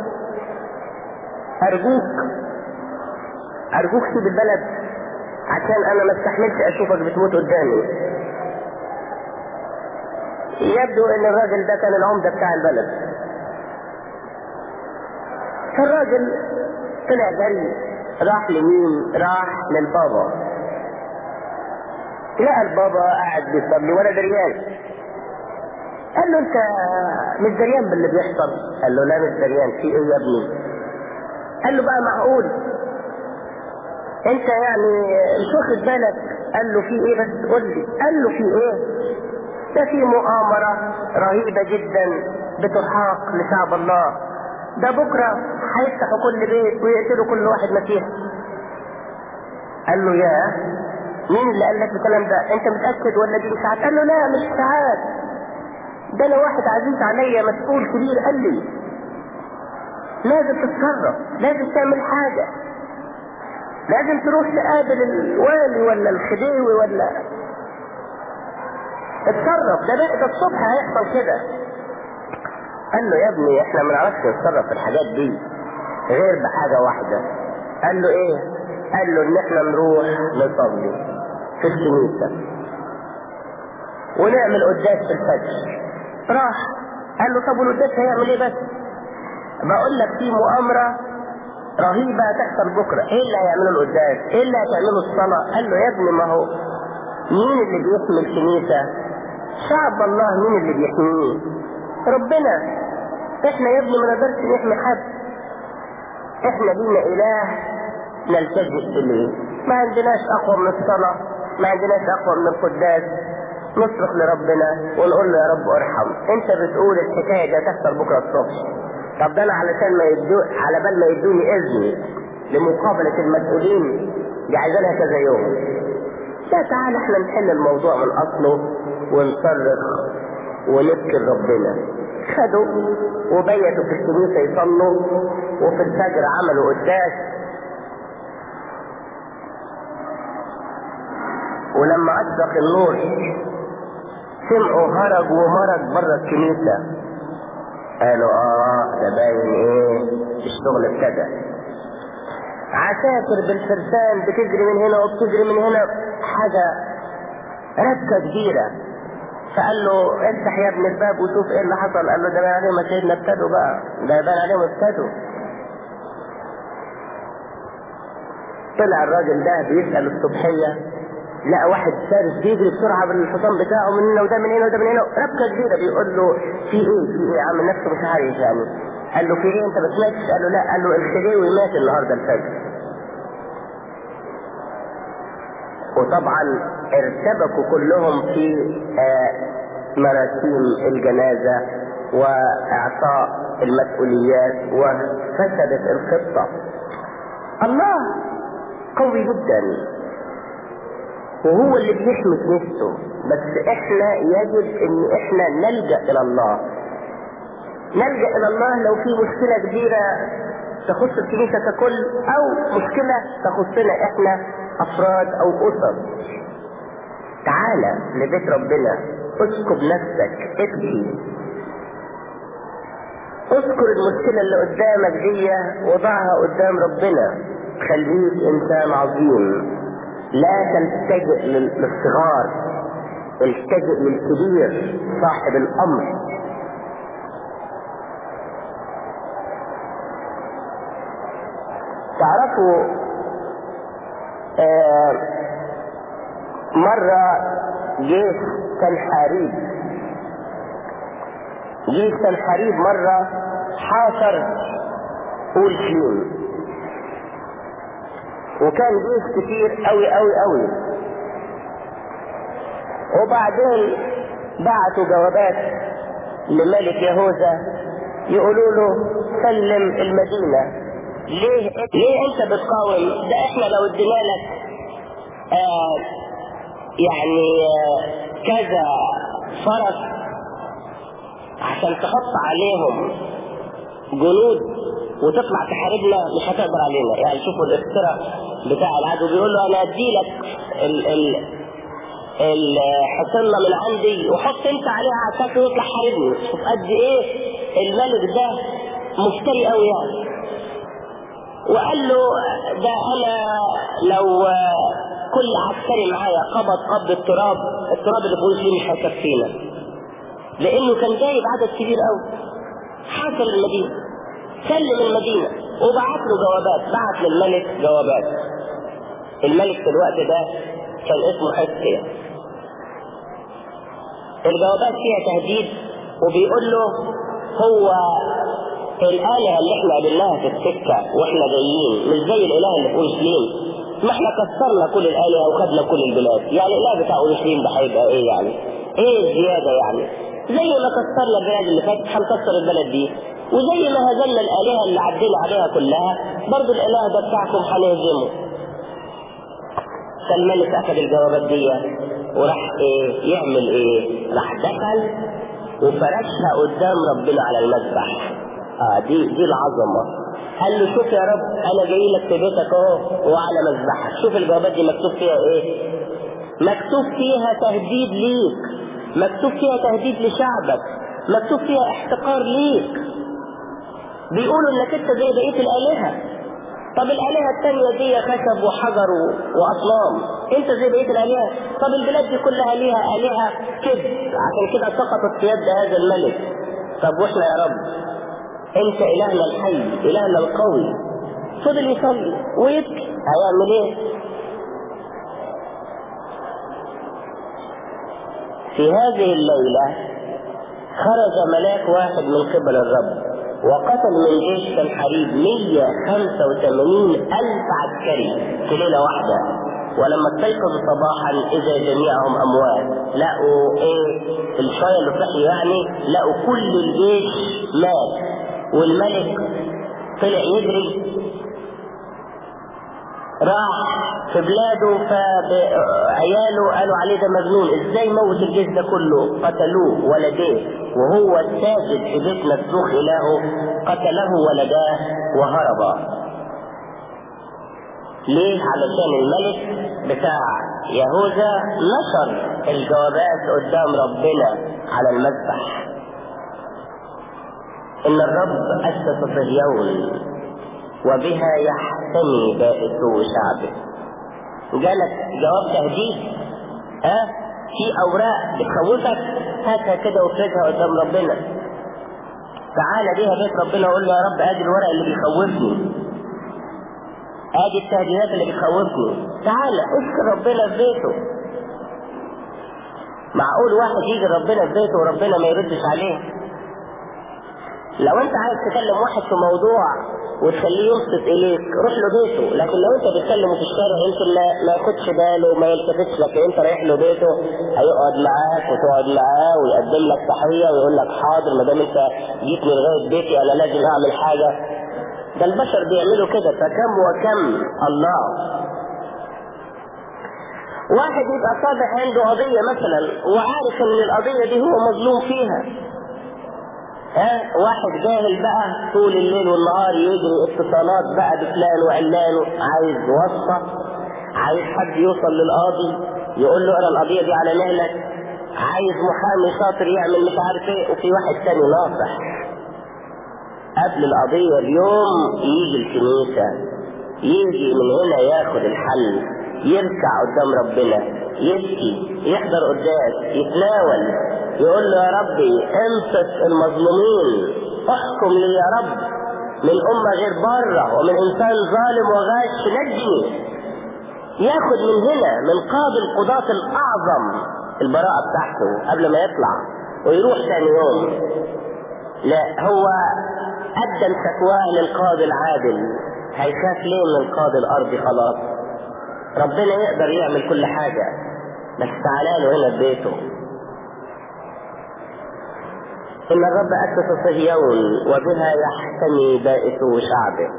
ارجوك ارجوك سيب البلد عشان انا ما استحملش اشوفك بتموت قدامي يبدو ان الراجل ده كان العمدة بتاع البلد فالراجل طلع جري راح لمين راح للبابا لقى البابا قاعد بيصلي ولا دريان قال له انت مش دريان باللي بيحصل قال له لا مش دريان في ايه يا ابني قال له بقى معقول انت يعني مش واخد بالك قال له في ايه بس قول لي قال له في ايه ده في مؤامرة رهيبة جدا بتحاق لشعب الله ده بكرة هيفتحوا كل بيت ويقتلوا كل واحد مسيحي قال له يا مين اللي قال لك الكلام ده انت متأكد ولا دي اشاعات قال له لا مش اشاعات ده انا واحد عزيز عليا مسؤول كبير قال لي لازم تتصرف لازم تعمل حاجة لازم تروح تقابل الوالي ولا الخديوي ولا اتصرف ده بقى ده الصبح هيحصل كده قال له يا ابني احنا ما نعرفش نتصرف في الحاجات دي غير بحاجة واحدة قال له ايه قال له ان احنا نروح نصلي في الكنيسة ونعمل قداس في الفجر راح قال له طب والقداس هيعمل ايه بس بقول لك في مؤامرة رهيبة هتحصل بكرة ايه اللي هيعملوا القداس ايه اللي هتعملوا الصلاة قال له يا ابني ما هو مين اللي بيحمي الكنيسة شعب الله مين اللي بيحميه ربنا احنا يا ابني ما نقدرش نحمي حد احنا لينا اله نلتجئ اليه ما عندناش اقوى من الصلاة ما عندناش اقوى من القداس نصرخ لربنا ونقول له يا رب ارحم انت بتقول الحكاية دي تحصل بكرة الصبح طب ده انا علشان ما يدو على بال ما يدوني اذن لمقابلة المسؤولين دي عايزينها كذا يوم لا تعالى احنا نحل الموضوع من اصله ونصرخ ونذكر ربنا خدوا وبيتوا في الكنيسة يصلوا وفي الفجر عملوا قداس ولما أشرق النور سمعوا هرج ومرج بره الكنيسة قالوا اه ده باين ايه الشغل ابتدى عساكر بالفرسان بتجري من هنا وبتجري من هنا حاجة ركة كبيرة فقال له افتح يا ابن الباب وشوف ايه اللي حصل قال له ده بان عليهم سيدنا ابتدوا بقى ده بان عليهم ابتدوا طلع الراجل ده بيسأل الصبحية لقى واحد فارس بيجري بسرعة بالحصان بتاعه من هنا وده من هنا وده من هنا ربكة كبيرة بيقول له في ايه في ايه عامل نفسه مش عارف يعني قال له في ايه انت ما سمعتش قال له لا قال له الخديوي مات النهارده الفجر وطبعا ارتبكوا كلهم في آه مراسيم الجنازة واعطاء المسؤوليات وفسدت الخطة الله قوي جدا وهو اللي بيحمي نفسه بس احنا يجب ان احنا نلجأ الى الله نلجأ الى الله لو في مشكلة كبيرة تخص الكنيسة ككل او مشكلة تخصنا احنا افراد او اسر تعالى لبيت ربنا اسكب نفسك ابكي اذكر المشكلة اللي قدامك دي وضعها قدام ربنا خليك انسان عظيم لا تلتجئ للصغار التجئ للكبير صاحب الامر تعرفوا آه مرة جيش تنحاريب جيش تنحاريب مرة حاصر اورشليم وكان جيش كتير قوي قوي قوي وبعدين بعتوا جوابات لملك يهوذا يقولوا له سلم المدينة ليه ليه انت بتقاوم ده احنا لو ادينا لك آه يعني آه كذا فرس عشان تحط عليهم جنود وتطلع تحاربنا مش هتقدر علينا يعني شوفوا الافتراء بتاع العدو بيقول له انا ادي لك ال ال الحصنة من عندي وحط انت عليها عساك ويطلع حاربني شوف قد ايه الملك ده مفتري قوي يعني وقال له ده انا لو كل عسكري معايا قبض قبض التراب التراب اللي فوق فيه مش هيكفينا لانه كان جايب عدد كبير قوي حاصر المدينه سلم المدينه وبعت له جوابات بعت للملك جوابات الملك في الوقت ده كان اسمه حسكيا الجوابات فيها تهديد وبيقول له هو الآلهة اللي احنا قابلناها في السكة واحنا جايين مش زي الإله اللي في أورشليم ما احنا كسرنا كل الآلهة وخدنا كل البلاد يعني الإله بتاع أورشليم ده هيبقى إيه يعني؟ إيه الزيادة يعني؟ زي ما كسرنا البلاد اللي فاتت هنكسر البلد دي وزي ما هزمنا الآلهة اللي عدينا عليها كلها برضه الإله ده بتاعكم هنهزمه فالملك أخذ الجوابات دي وراح إيه يعمل إيه؟ راح دخل وفرشها قدام ربنا على المذبح اه دي دي العظمه قال له شوف يا رب انا جاي لك في بيتك اهو وعلى مذبحك شوف الجوابات دي مكتوب فيها ايه مكتوب فيها تهديد ليك مكتوب فيها تهديد لشعبك مكتوب فيها احتقار ليك بيقولوا انك انت زي بقيه الالهه طب الالهه الثانيه دي خشب وحجر واصنام انت زي بقيه الالهه طب البلاد دي كلها ليها الهه كذب عشان كده سقطت في يد هذا الملك طب واحنا يا رب انت الهنا الحي الهنا القوي فضل يصلي ويبكي هيعمل ايه في هذه الليلة خرج ملاك واحد من قبل الرب وقتل من جيش الحريب 185 ألف عسكري في ليلة واحدة ولما استيقظوا صباحا إذا جميعهم أموات لقوا إيه الشوية اللي صحي يعني لقوا كل الجيش مات والملك طلع يجري راح في بلاده فعياله قالوا عليه ده مجنون ازاي موت الجيش ده كله قتلوه ولديه وهو الساجد في بيت مسلوخ الهه قتله ولداه وهربا ليه علشان الملك بتاع يهوذا نشر الجوابات قدام ربنا على المذبح ان الرب اسس صهيون وبها يحتمي بائسو شعبه جالك جواب تهديد ها في اوراق بتخوفك هاتها كده وافرجها قدام ربنا تعالى بيها بيت ربنا وقول له يا رب ادي الورق اللي بيخوفني ادي التهديدات اللي بتخوفني تعالى اشكر ربنا في بيته معقول واحد يجي ربنا في بيته وربنا ما يردش عليه لو انت عايز تكلم واحد في موضوع وتخليه ينصت اليك روح له بيته لكن لو انت بتكلمه في الشارع يمكن ما, ما ياخدش باله ما يلتفتش لك انت رايح له بيته هيقعد معاك وتقعد معاه ويقدم لك تحيه ويقول لك حاضر ما دام انت جيت من لغايه بيتي انا لازم اعمل حاجه ده البشر بيعملوا كده فكم وكم الله واحد يبقى صادق عنده قضية مثلا وعارف ان القضية دي هو مظلوم فيها ها واحد جاهل بقى طول الليل والنهار يجري اتصالات بقى بفلان وعلان عايز وصفة عايز حد يوصل للقاضي يقول له انا القضية دي على مهلك عايز محامي شاطر يعمل مش عارف ايه وفي واحد تاني ناصح قبل القضية بيوم يجي الكنيسة يجي من هنا ياخد الحل يركع قدام ربنا يبكي يحضر قداس يتناول يقول له يا ربي انصف المظلومين احكم لي يا رب من أمة غير بره ومن إنسان ظالم وغاش نجني ياخد من هنا من قاضي القضاة الأعظم البراءة بتاعته قبل ما يطلع ويروح ثاني يوم لا هو قدم شكواه للقاضي العادل هيخاف ليه من القاضي الأرضي خلاص ربنا يقدر يعمل كل حاجة بس تعالى له هنا ببيته إن الرب أسس صهيون وبها يحتمي بائس شعبه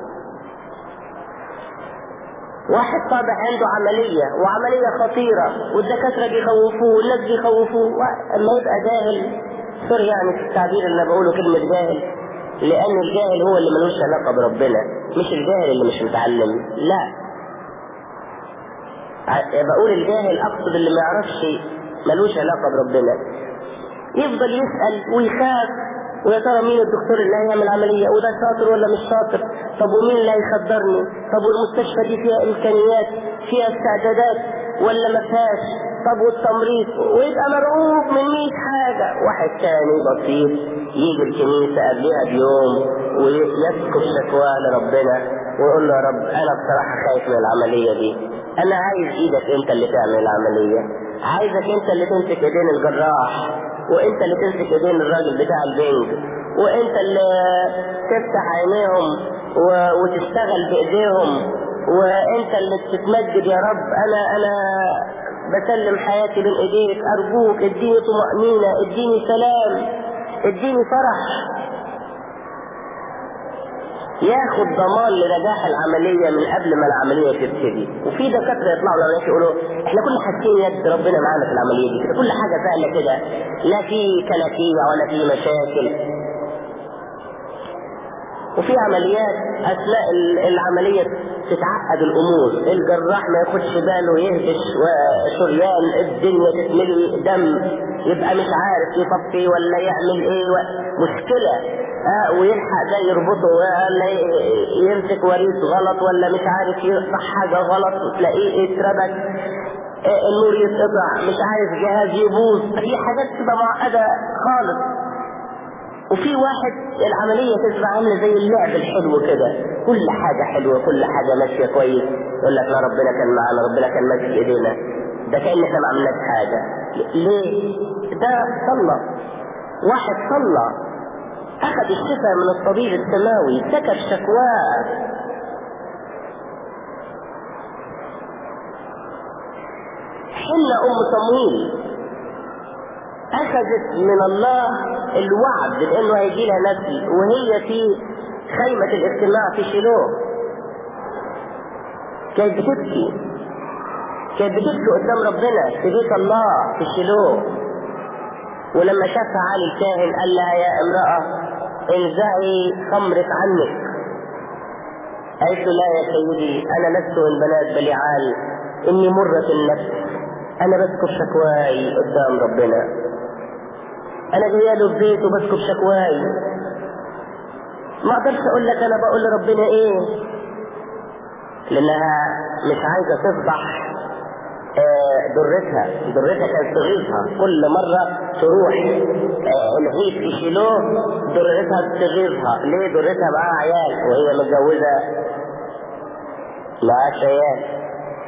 واحد طابع عنده عملية وعملية خطيرة والدكاترة بيخوفوه والناس بيخوفوه اما يبقى جاهل سوري يعني في التعبير اللي أنا بقوله كلمة جاهل لأن الجاهل هو اللي ملوش علاقة بربنا مش الجاهل اللي مش متعلم لا بقول الجاهل أقصد اللي ما يعرفش ملوش علاقة بربنا يفضل يسأل ويخاف ويا ترى مين الدكتور اللي هيعمل عملية وده شاطر ولا مش شاطر طب ومين اللي هيخدرني طب والمستشفى دي فيها إمكانيات فيها استعدادات ولا ما فيهاش طب والتمريض ويبقى مرعوب من 100 حاجة واحد تاني بسيط يجي الكنيسة قبلها بيوم ويسكب شكواه لربنا ويقول له يا رب أنا بصراحة خايف من العملية دي أنا عايز إيدك أنت اللي تعمل العملية عايزك أنت اللي تمسك إيدين الجراح وانت اللي تمسك ايدين الراجل بتاع البنج وانت اللي تفتح عينيهم و... وتشتغل بايديهم وانت اللي تتمجد يا رب انا انا بسلم حياتي بين ايديك ارجوك اديني طمأنينة اديني سلام اديني فرح ياخد ضمان لنجاح العملية من قبل ما العملية تبتدي وفي دكاترة يطلعوا لو يقولوا احنا كنا حاسين يد ربنا معانا في العملية دي كده كل حاجة سهلة كده لا في كلاكيع ولا في مشاكل وفي عمليات اثناء العملية تتعقد الامور الجراح ما ياخدش باله يهبش وشريان الدنيا تتملي دم يبقى مش عارف يطفي ولا يعمل ايه و... مشكلة آه ويلحق ده يربطه ولا يمسك وريد غلط ولا مش عارف يقطع حاجة غلط وتلاقيه اتربك آه النور يتقطع مش عارف جهاز يبوظ في حاجات كده معقدة خالص وفي واحد العملية تبقى عاملة زي اللعب الحلو كده كل حاجة حلوة كل حاجة ماشية كويس يقول لك لا ربنا كان معانا ربنا كان ماسك ايدينا ده كأن احنا ما عملناش حاجة ليه؟ ده صلى واحد صلى أخذ الشفاء من الطبيب السماوي سكت شكواه حنا أم صمويل أخذت من الله الوعد بأنه هيجي لها نسل وهي في خيمة الاجتماع في شيلوه كانت بتبكي كانت بتبكي قدام ربنا في بيت الله في شيلوه ولما شافها علي الكاهن قال لها يا امرأة انزعي خمرك عنك قالت له لا يا سيدي انا لست من بنات بليعال اني مرة النفس انا بذكر شكواي قدام ربنا انا جايه له البيت وبذكر شكواي ما اقدرش اقول لك انا بقول لربنا ايه لانها مش عايزه تفضح درتها درتها كانت تغيظها كل مرة تروح الغيث يشيلوه درتها تغيظها ليه درتها معاها عيال وهي متجوزة معاش عيال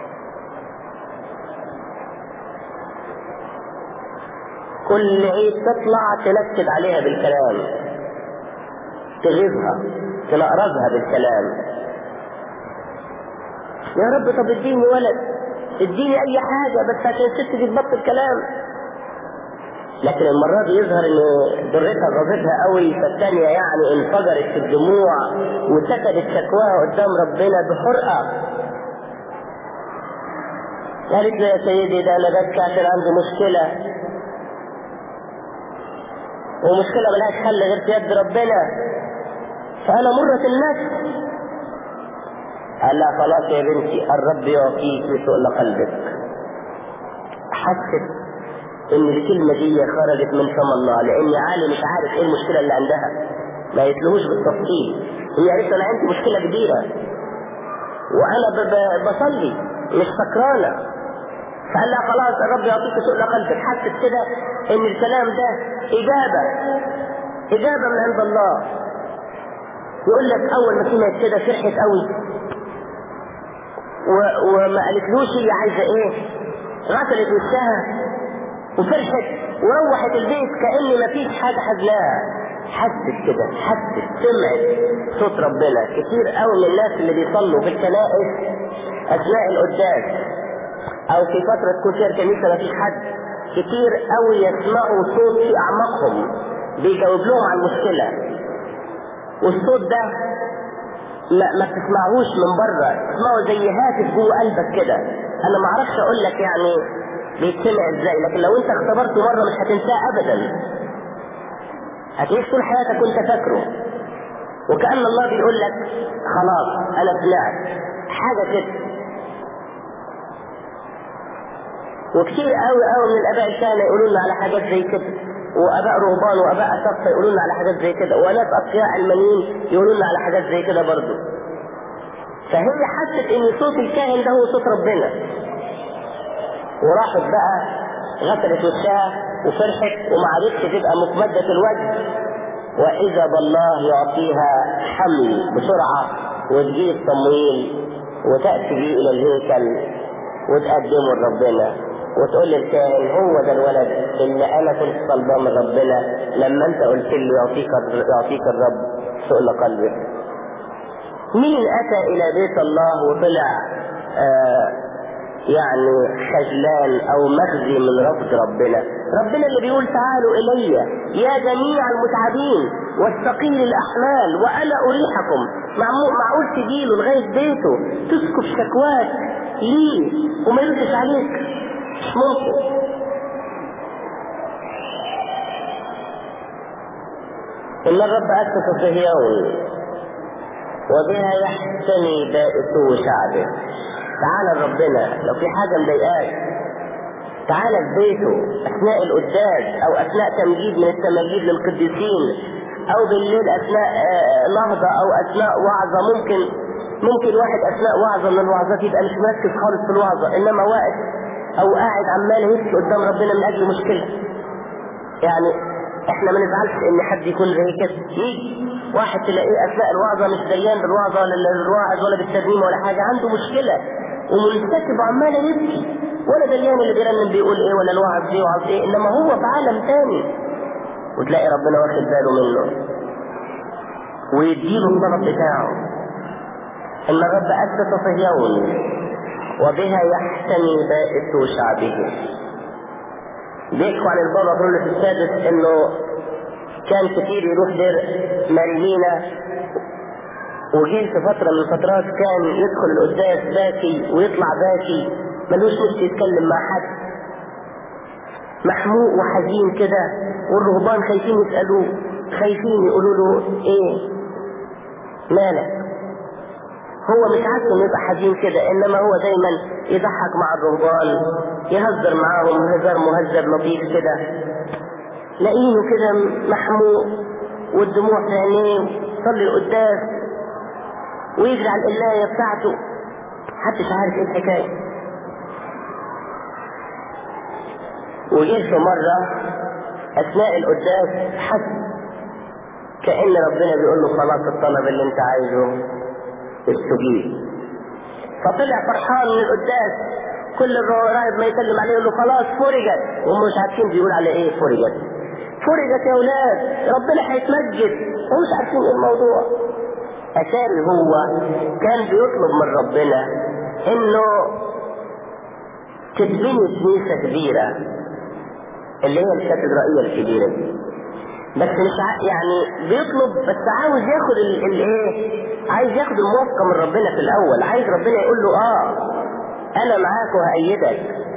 كل عيد تطلع تنكد عليها بالكلام تغيظها تنقرضها بالكلام يا رب طب اديني ولد اديني اي حاجة بس عشان الست دي تبطل كلام لكن المرة دي يظهر ان درتها غضبها قوي فالثانية يعني انفجرت في الدموع وسكتت شكواها قدام ربنا بحرقة قالت له يا سيدي ده انا بس عشان عندي مشكلة ومشكلة ملهاش حل غير في يد ربنا فانا مرة النفس قال لها خلاص يا بنتي الرب يعطيك سؤل قلبك حست ان الكلمة دي خرجت من فم الله لان علي مش عارف ايه المشكلة اللي عندها ما يتلهوش بالتفصيل هي قالت انا عندي مشكلة كبيرة وانا ب- ب- بصلي مش سكرانة فقال لها خلاص الرب يعطيك سؤل قلبك حست كده ان الكلام ده اجابة اجابة من عند الله يقول لك اول ما سمعت كده فرحت قوي و... وما قالتلوش هي عايزة ايه غسلت وشها وفرحت وروحت البيت كأن مفيش حاجة حزناها حست كده حست سمعت صوت ربنا كتير قوي من الناس اللي بيصلوا في الكنائس اثناء القداس او في فترة تكون فيها الكنيسة ما فيش حد كتير قوي يسمعوا صوت في اعماقهم بيجاوب لهم على المشكلة والصوت ده ما, ما بتسمعهوش من بره تسمعه زي هاتف جوه قلبك كده انا ما اعرفش اقول لك يعني بيتسمع ازاي لكن لو انت اختبرته مره مش هتنساه ابدا هتعيش طول حياتك وانت فاكره وكأن الله بيقول لك خلاص انا سمعت حاجة كده وكتير قوي قوي من الاباء الكهنة يقولوا لنا على حاجات زي كده واباء رهبان واباء اساقفه يقولوا لنا على حاجات زي كده وناس اطفياء علمانيين يقولوا لنا على حاجات زي كده برضه فهي حست ان صوت الكاهن ده هو صوت ربنا وراحت بقى غسلت وشها وفرحت وما عرفتش تبقى مكمدة الوجه واذا بالله يعطيها حمل بسرعة وتجيب صمويل وتأتي بيه الى الهيكل وتقدمه لربنا وتقول للكاهن هو ده الولد اللي انا كنت طالباه من ربنا لما انت قلت لي يعطيك يعطيك الرب سؤل قلبك. مين اتى الى بيت الله وطلع آه يعني خجلان او مخزي من رفض ربنا ربنا اللي بيقول تعالوا الي يا جميع المتعبين والثقيل الاحمال وانا اريحكم معقول تجيله لغايه بيته تسكب شكواك ليه وما يردش عليك مش ممكن إن الرب أسس صهيون وبها يحتمي بائسو شعبه تعالى ربنا لو في حاجة مضايقاك تعالى في بيته أثناء القداس أو أثناء تمجيد من التماجيد للقديسين أو بالليل أثناء نهضة أو أثناء وعظة ممكن ممكن واحد أثناء وعظة من الوعظات يبقى مش مركز خالص في الوعظة إنما واقف او قاعد عمال يبكي قدام ربنا من اجل مشكله يعني احنا ما نزعلش ان حد يكون زي كده يجي واحد تلاقيه اثناء الوعظه مش دريان بالوعظه ولا الواعظ ولا بالترنيمه ولا حاجه عنده مشكله ومنسكب وعمال يبكي ولا دريان اللي بيرنم بيقول ايه ولا الواعظ بيوعظ ايه انما هو في عالم تاني وتلاقي ربنا واخد باله منه ويديله الطلب بتاعه ان الرب اسس صهيون وبها يحتمي بائس شعبه بيحكوا عن البابا كرولوس السادس انه كان كتير يروح دير ماريلينا وجه في فترة من الفترات كان يدخل القداس باكي ويطلع باكي ملوش نفس يتكلم مع حد محموق وحزين كده والرهبان خايفين يسألوه خايفين يقولوا له ايه مالك هو مش عارف انه يبقى حزين كده انما هو دايما يضحك مع الرهبان يهزر معاهم هزار مهذب لطيف كده لاقيه كده محموق والدموع في عينيه يصلي القداس ويجري على القلايه بتاعته محدش عارف ايه الحكايه وجه في مره اثناء القداس حس كان ربنا بيقول له خلاص الطلب اللي انت عايزه استجيب فطلع فرحان من القداس كل الراهب ما يسلم عليه يقول له خلاص فرجت وهم مش عارفين بيقول على ايه فرجت فرجت يا اولاد ربنا هيتمجد ومش عارفين ايه الموضوع اتاري هو كان بيطلب من ربنا انه تتبني كنيسه كبيره اللي هي الكاتدرائيه الكبيره دي بس مش ع... يعني بيطلب بس عاوز ياخد الايه عايز ياخد الموافقه من ربنا في الاول عايز ربنا يقول له اه انا معاك وهأيدك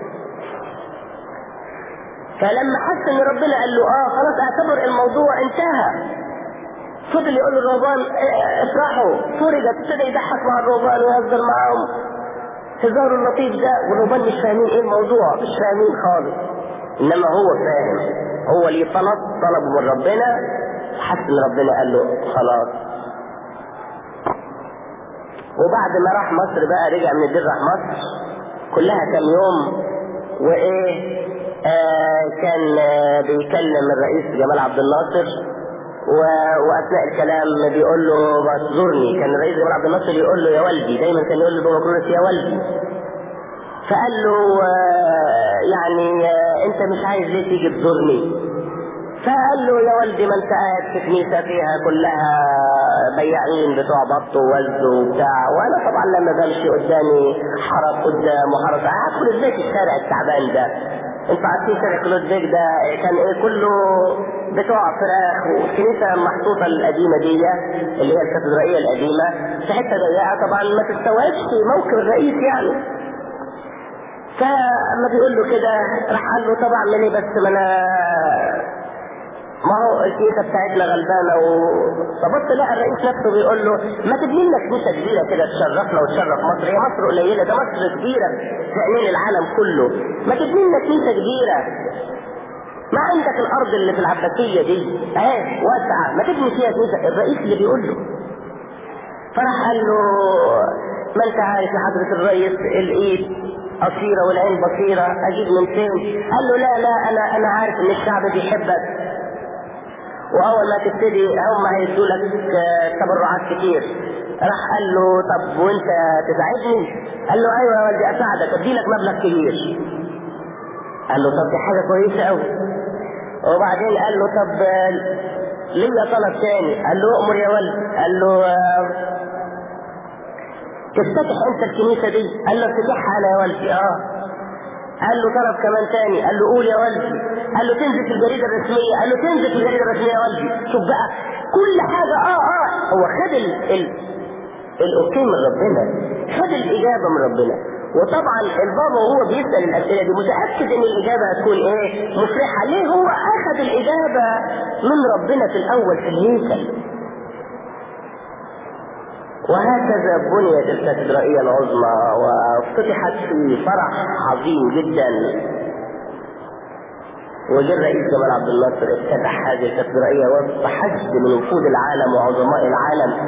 فلما حس ان ربنا قال له اه خلاص اعتبر الموضوع انتهى فضل يقول للرهبان افرحوا فرجت ابتدى يضحك مع الرهبان ويهزر معاهم هزاره اللطيف ده والرهبان مش فاهمين ايه الموضوع مش فاهمين خالص انما هو فاهم هو اللي طلب طلبه من ربنا حس ان ربنا قال له خلاص وبعد ما راح مصر بقى رجع من الدير راح مصر كلها كم يوم وايه آه كان آه بيكلم الرئيس جمال عبد الناصر و... واثناء الكلام بيقول له زورني كان الرئيس جمال عبد الناصر يقول له يا والدي دايما كان يقول لبابا كرولوس يا والدي فقال له آه يعني آه انت مش عايز ليه تيجي تزورني فقال له يا والدي ما انت قاعد في كنيسه فيها كلها بياعين بتوع بط ووز وبتاع وانا طبعا لما بمشي قدامي حرس قدام وحرس هدخل ازاي في الشارع التعبان ده انتوا عارفين شارع كلود بيك ده كان ايه كله بتوع فراخ والكنيسه المحطوطه القديمه دي اللي هي الكاتدرائيه القديمه في حته ضيقه طبعا ما تستوعبش موكب الرئيس يعني فاما بيقول له كده راح قال له طب اعمل ايه بس ما انا ما هو الكنيسه بتاعتنا غلبانه و فبص لقى الرئيس نفسه بيقول له ما تبني لنا كنيسه كبيره كده تشرفنا وتشرف مصر هي مصر قليله ده مصر كبيره في عينين العالم كله ما تبني لنا كنيسه كبيره ما عندك الارض اللي في العباسيه دي اهي واسعه ما تبني فيها كنيسه الرئيس اللي بيقول له فراح قال له ما انت عارف يا حضره الرئيس الايد قصيره والعين بصيره اجيب من فين؟ قال له لا لا انا انا عارف ان الشعب بيحبك واول ما تبتدي هم هيدوا لك تبرعات كتير راح قال له طب وانت تساعدني قال له ايوه يا والدي اساعدك ادي لك مبلغ كبير قال له طب دي حاجه كويسه قوي وبعدين قال له طب ليا طلب تاني قال له امر يا ولد قال له تفتتح انت الكنيسه دي قال له افتتحها انا يا ولدي اه قال له طلب كمان تاني قال له قول يا ولدي قال له تنزل في الجريده الرسميه قال له تنزل في الجريده الرسميه يا ولدي شوف بقى كل حاجه اه اه هو خد ال ال الاوكي من ربنا خد الاجابه من ربنا وطبعا البابا وهو بيسال الاسئله دي متاكد ان الاجابه هتكون ايه مفرحه ليه هو اخذ الاجابه من ربنا في الاول في الهيكل وهكذا بنيت الكاتدرائية العظمى وافتتحت في فرح عظيم جدا وجه الرئيس جمال عبد الناصر افتتح هذه الكاتدرائية وسط حشد من وفود العالم وعظماء العالم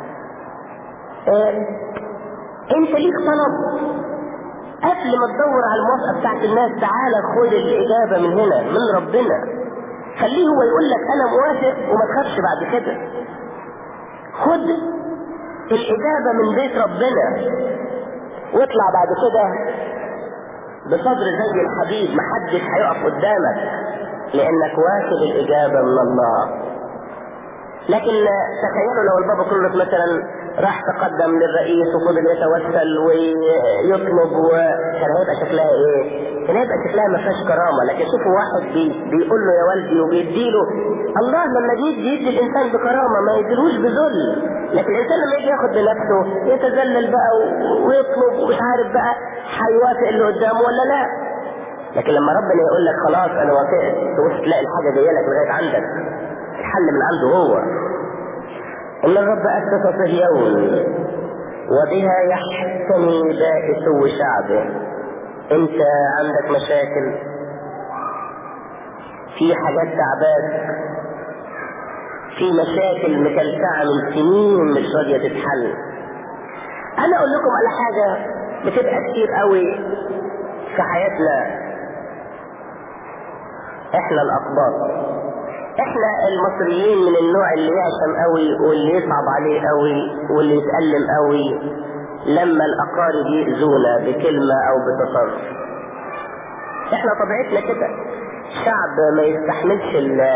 اه انت ليك طلب قبل ما تدور على الموافقة بتاعت الناس تعالى خد الإجابة من هنا من ربنا خليه هو يقول لك أنا موافق وما تخافش بعد كده خد الإجابة من بيت ربنا واطلع بعد كده بصدر زي الحبيب محدش هيقف قدامك لأنك واخد الإجابة من الله لكن تخيلوا لو البابا كرولوس مثلا راح تقدم للرئيس وفضل يتوسل ويطلب وكان هيبقى شكلها ايه؟ كان هيبقى شكلها ما فيهاش كرامه لكن شوفوا واحد بي بيقول له يا والدي وبيديله الله لما بيدي يدي الانسان بكرامه ما يديلوش بذل لكن الانسان لما يجي ياخد بنفسه يتذلل بقى ويطلب ومش عارف بقى هيوافق اللي قدامه ولا لا لكن لما ربنا يقول لك خلاص انا وافقت تبص تلاقي الحاجه جايه لك لغايه عندك الحل من عنده هو ان الرب اسس صهيون وبها يحتمي بائس شعبه انت عندك مشاكل في حاجات تعباك في مشاكل مكلكعه من سنين مش راضيه تتحل انا اقول لكم على حاجه بتبقى كتير قوي في حياتنا احنا الاقباط احنا المصريين من النوع اللي يعشم قوي واللي يصعب عليه قوي واللي يتألم قوي لما الاقارب يأذونا بكلمة او بتصرف احنا طبيعتنا كده شعب ما يستحملش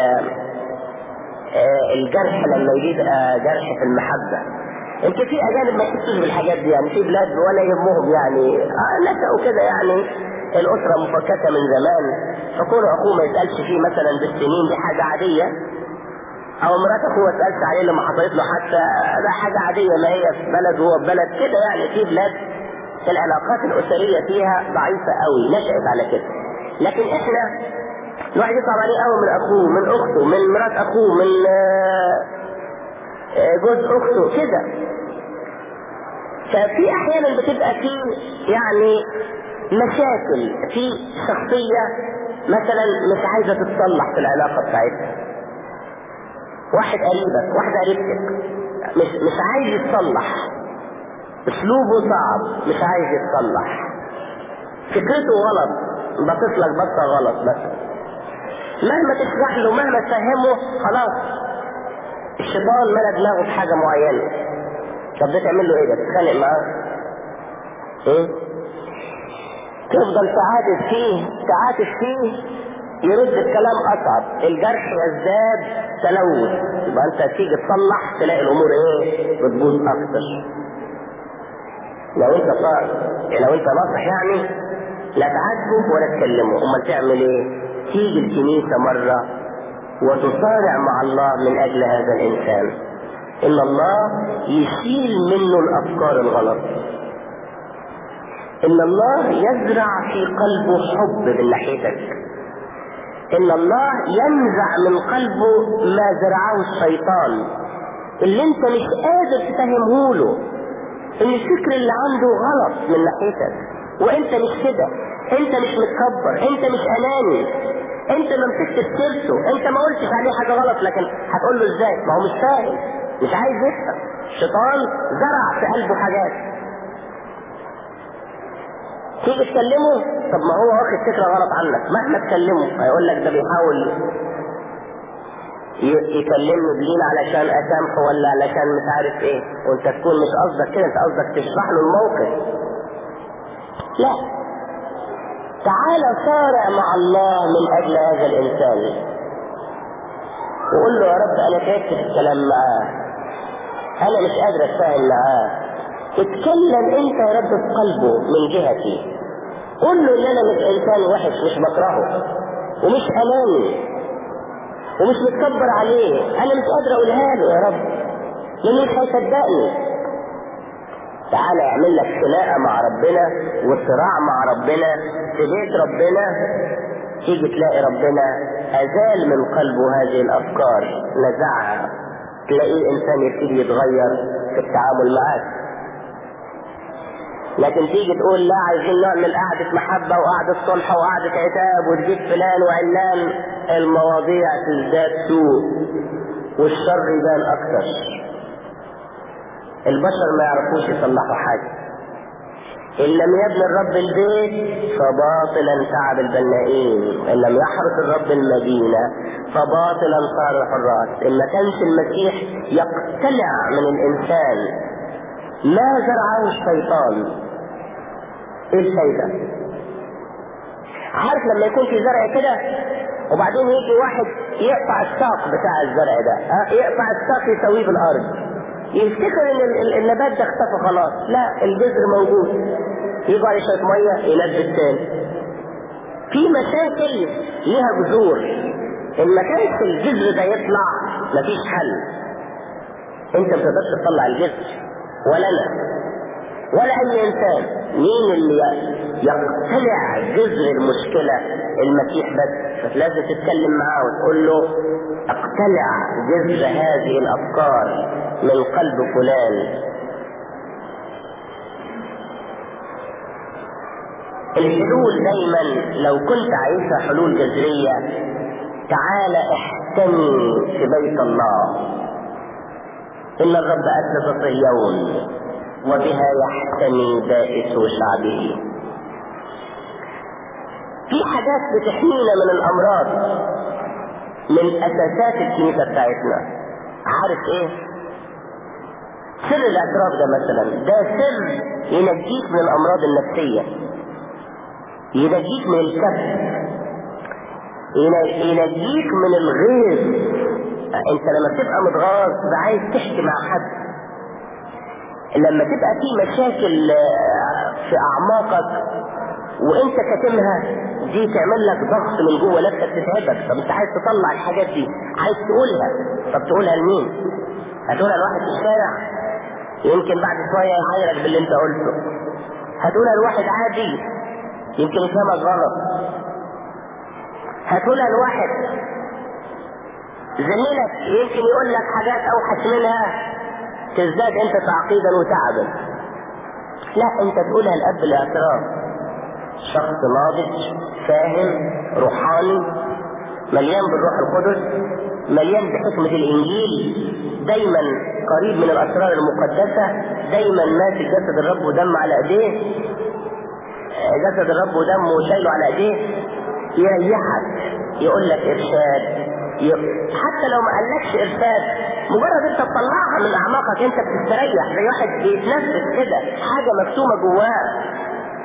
الجرح لما يبقى جرح في المحبة يمكن في اجانب ما يحسوش بالحاجات دي يعني في بلاد ولا يهمهم يعني اه نشأوا كده يعني الأسرة مفككة من زمان فكون أخوه ما يسألش فيه مثلا بالسنين دي حاجة عادية أو مرات أخوه ما تسألش عليه لما حصلت له حتى ده حاجة عادية ما هي في بلد وهو في بلد كده يعني في بلاد العلاقات الأسرية فيها ضعيفة قوي نشأت على كده لكن إحنا الواحد يصعب عليه قوي من أخوه من أخته من مرات أخوه من جوز أخته كده ففي أحيانا بتبقى في يعني مشاكل في شخصية مثلا مش عايزة تتصلح في العلاقة بتاعتها واحد قريبك واحدة قريبتك مش مش عايز يتصلح اسلوبه صعب مش عايز يتصلح فكرته غلط باصص لك بصه غلط بس مهما تشرح له مهما تفهمه خلاص الشيطان ملا دماغه في حاجه معينه طب ده تعمل له ايه ده تتخانق معاه ايه تفضل تعاتف فيه تعاتف فيه يرد الكلام اصعب الجرح يزداد تلوث يبقى انت تيجي تصلح تلاقي الامور ايه بتبوظ اكتر لو انت صار لو انت ناصح يعني لا تعاتبه ولا تكلمه امال تعمل ايه تيجي الكنيسه مره وتصارع مع الله من اجل هذا الانسان ان الله يشيل منه الافكار الغلط ان الله يزرع في قلبه حب من ناحيتك ان الله ينزع من قلبه ما زرعه الشيطان اللي انت مش قادر تفهمه له ان الفكر اللي عنده غلط من ناحيتك وانت مش كده انت مش متكبر انت مش اناني انت ما مسكتش سيرته انت ما قلتش عليه حاجه غلط لكن هتقول له ازاي ما هو مش فاهم مش عايز يفهم الشيطان زرع في قلبه حاجات تيجي تكلمه طب ما هو واخد فكره غلط عنك مهما تكلمه هيقول لك ده بيحاول يكلمني بلين علشان اسامحه ولا علشان مش عارف ايه وانت تكون مش قصدك كده انت قصدك تشرح له الموقف لا تعال صارع مع الله من اجل هذا الانسان وقول له يا رب انا تعبت في الكلام معاه انا مش قادر اتفاهم معاه اتكلم انت يا رب في قلبه من جهتي قول له ان انا مش انسان وحش مش بكرهه ومش اناني ومش متكبر عليه انا مش قادر اقولها له يا رب لانه مش هيصدقني تعالى يعمل لك خناقه مع ربنا وصراع مع ربنا في بيت ربنا تيجي تلاقي ربنا ازال من قلبه هذه الافكار نزعها تلاقيه الانسان يبتدي يتغير في التعامل معاك لكن تيجي تقول لا عايزين نعمل قعدة محبة وقعدة صلح وقعدة عتاب وتجيب فلان وعلان المواضيع تزداد سوء والشر يبان أكثر البشر ما يعرفوش يصلحوا حاجة إن لم يبني الرب البيت فباطلا تعب البنائين إن لم يحرس الرب المدينة فباطلا صار الحراس إن ما كانش المسيح يقتلع من الإنسان ما زرعه الشيطان ايه الفايدة عارف لما يكون في زرع كده وبعدين يجي واحد يقطع الساق بتاع الزرع ده ها يقطع الساق يسويه بالارض يفتكر ان النبات ده اختفى خلاص لا الجذر موجود يجي عليه شويه ميه ينبت تاني في مشاكل ليها جذور ان ما كانش الجذر ده يطلع مفيش حل انت ما تقدرش تطلع الجذر ولا انا ولا اي انسان مين اللي يقتلع جذر المشكلة المسيح بس فلازم تتكلم معاه وتقول له اقتلع جذر هذه الافكار من قلب فلان الحلول دايما لو كنت عايزها حلول جذرية تعال احتمي في بيت الله ان الرب اسس صهيون وبها يحتمي بائس شعبه في حاجات بتحمينا من الامراض من اساسات الكنيسه بتاعتنا عارف ايه سر الاعتراف ده مثلا ده سر ينجيك من الامراض النفسيه ينجيك من الكبت ينجيك من الغيظ انت لما تبقى متغاظ عايز تحكي مع حد لما تبقى في مشاكل في اعماقك وانت كاتمها دي تعمل لك ضغط من جوه نفسك تتعبك طب انت عايز تطلع الحاجات دي عايز تقولها طب تقولها لمين هتقولها لواحد في الشارع يمكن بعد شويه يعايرك باللي انت قلته هتقولها لواحد عادي يمكن يفهمك غلط هتقولها لواحد زميلك يمكن يقول لك حاجات اوحش منها تزداد انت تعقيدا وتعبا لا انت تقولها الاب الاعتراف شخص ناضج فاهم روحاني مليان بالروح القدس مليان بحكمة الانجيل دايما قريب من الاسرار المقدسة دايما ماسك جسد الرب ودم على ايديه جسد الرب ودمه وشايله على ايديه يريحك يقول لك ارشاد حتى لو ما قالكش ارشاد مجرد انت تطلعها من اعماقك انت بتستريح زي واحد بيتنفس كده حاجه مكتومه جواه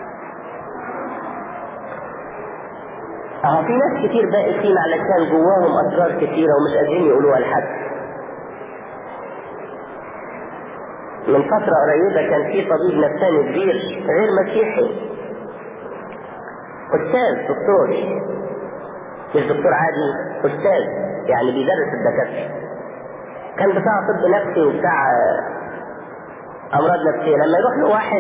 اه في ناس كتير بائسين علشان جواهم اسرار كتيره ومش قادرين يقولوها لحد من فترة قريبة كان في طبيب نفساني كبير غير مسيحي أستاذ دكتور مش دكتور عادي أستاذ يعني بيدرس الدكاترة كان بتاع طب نفسي وبتاع أمراض نفسية لما يروح له واحد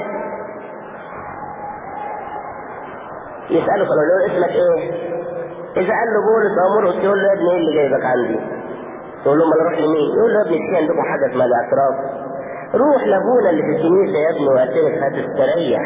يسأله فلو له اسمك ايه؟ إذا قال له بولس أو مرقس يقول له يا ابني ايه اللي جايبك عندي؟ يقول له ما اروح لمين؟ يقول له يا ابني في عندكم حاجة اسمها الاعتراف روح لابونا اللي في الكنيسة يا ابني وقتلك هتستريح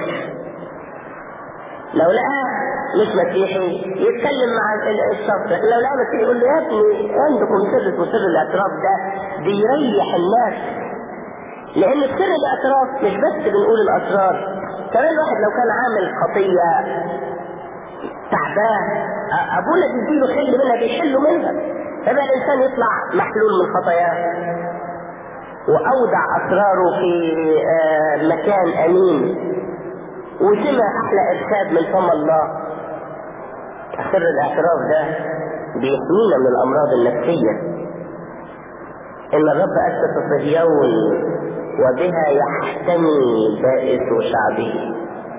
لو لقاه مش مسيحي يتكلم مع الشخص لو لقاه مسيحي يقول له يا ابني عندكم سر وسر الاعتراف ده بيريح الناس لان سر الاعتراف مش بس بنقول الاسرار كمان الواحد لو كان عامل خطيه تعبان ابونا بيديله حل منها بيحلوا منها فبقى الانسان يطلع محلول من خطاياه واودع اسراره في مكان امين وسمع احلى ارشاد من فم الله سر الاعتراف ده بيحمينا من الامراض النفسيه ان الرب اسس صهيون وبها يحتمي بائس شعبه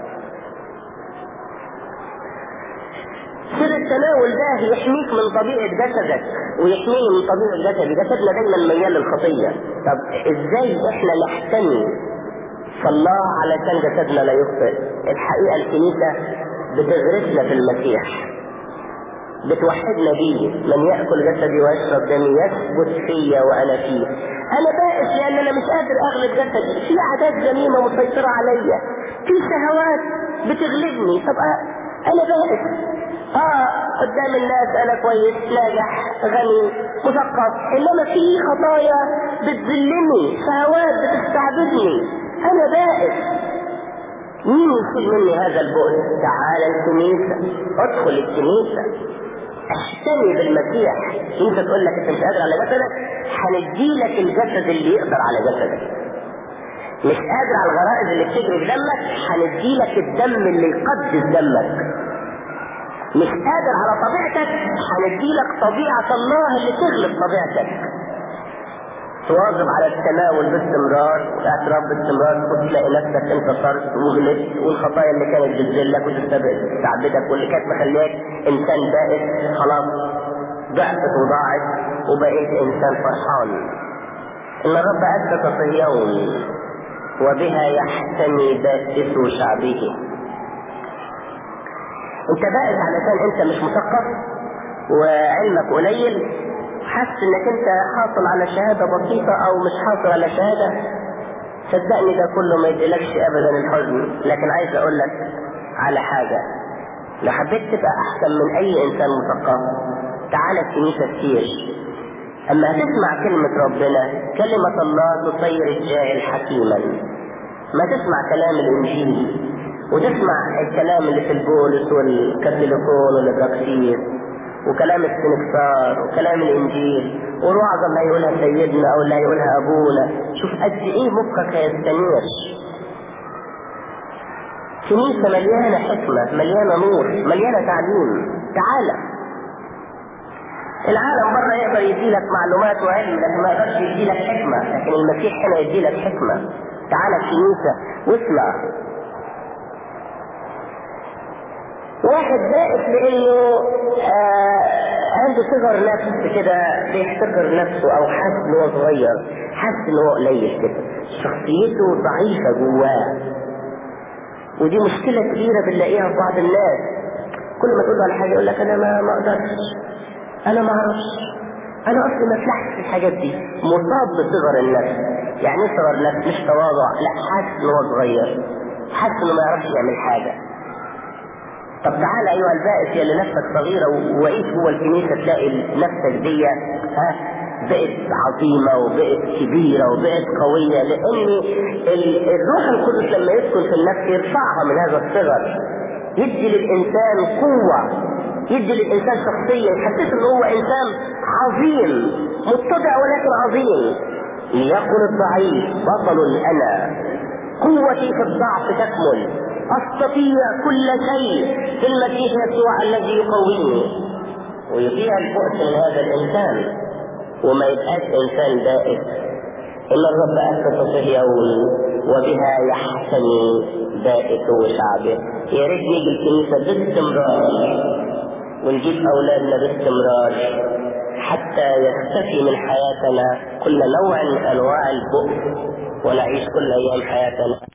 سر التناول ده يحميك من طبيعة جسدك ويحميني من طبيعة جسدي جسدنا دايما ميال للخطية طب ازاي احنا نحتمي فالله علشان جسدنا لا يخطئ الحقيقة الكنيسة بتغرسنا في المسيح بتوحدنا بيه من يأكل جسدي ويشرب دمي يثبت فيا وأنا فيه أنا بائس لأن أنا مش قادر أغلب جسدي في عادات ذميمة مسيطرة عليا في شهوات بتغلبني طب أنا بائس اه قدام الناس انا كويس ناجح غني مثقف انما في خطايا بتذلني شهوات بتستعبدني انا بائس مين يشيل مني هذا البؤس تعال الكنيسة ادخل الكنيسة احتمي بالمسيح انت تقول لك انت مش قادر على جسدك هنديلك الجسد اللي يقدر على جسدك مش قادر على الغرائز اللي بتجري في دمك هنديلك الدم اللي يقدس دمك مش قادر على طبيعتك هنديلك طبيعة الله اللي تغلب طبيعتك تواظب على التناول باستمرار والاعتراف باستمرار وتلاقي نفسك انتصرت وغلبت والخطايا اللي كانت بتذلك وتستعبدك واللي كانت مخليك انسان بائس خلاص ضعفت وضاعت وبقيت انسان فرحان ان الرب اسس صهيون وبها يحتمي بائس شعبه انت بائس علشان انت مش مثقف وعلمك قليل حاسس انك انت حاصل على شهادة بسيطة او مش حاصل على شهادة صدقني ده كله ما يديلكش ابدا الحزن لكن عايز اقول لك على حاجة لو حبيت تبقى احسن من اي انسان مثقف تعالى الكنيسة كتير اما هتسمع كلمة ربنا كلمة الله تصير الجاهل حكيما ما تسمع كلام الانجيل وتسمع الكلام اللي في البولس والكاثوليكون والابراكسيس وكلام السنكسار وكلام الانجيل والوعظه اللي هيقولها سيدنا او اللي هيقولها ابونا شوف قد ايه مخك هيستنير كنيسه مليانه حكمه مليانه نور مليانه تعليم تعالى العالم بره يقدر يديلك معلومات وعلم لكن ما يقدرش يديلك حكمه لكن المسيح هنا يديلك حكمه تعالى الكنيسه واسمع واحد بائس لانه آه عنده صغر نفس كده بيحتقر نفسه او حاسس ان هو صغير حاسس ان هو قليل كده شخصيته ضعيفه جواه ودي مشكله كبيره بنلاقيها في بعض الناس كل ما تقول له على حاجه يقول لك انا ما ما اقدرش انا ما اعرفش انا اصلي ما افلحش في الحاجات دي مصاب بصغر النفس يعني ايه صغر نفس مش تواضع لا حاسس ان هو صغير حاسس انه ما يعرفش يعمل حاجه طب تعالى ايها البائس يا اللي نفسك صغيره وعيش جوه الكنيسه تلاقي نفسك دي ها بقت عظيمة وبقت كبيرة وبقت قوية لأن الروح القدس لما يسكن في النفس يرفعها من هذا الصغر يدي للإنسان قوة يدي للإنسان شخصية يحسسه إن هو إنسان عظيم متضع ولكن عظيم ليقل الضعيف بطل أنا قوتي في الضعف تكمل أستطيع كل شيء في المسيح يسوع الذي يقويني ويطيع البؤس من هذا الإنسان وما يبقاش إنسان بائس إن الرب أسس صهيون وبها يحتمي بائس شعبه يا ريت نيجي الكنيسة باستمرار ونجيب أولادنا باستمرار حتى يختفي من حياتنا كل نوع من أنواع البؤس ونعيش كل أيام حياتنا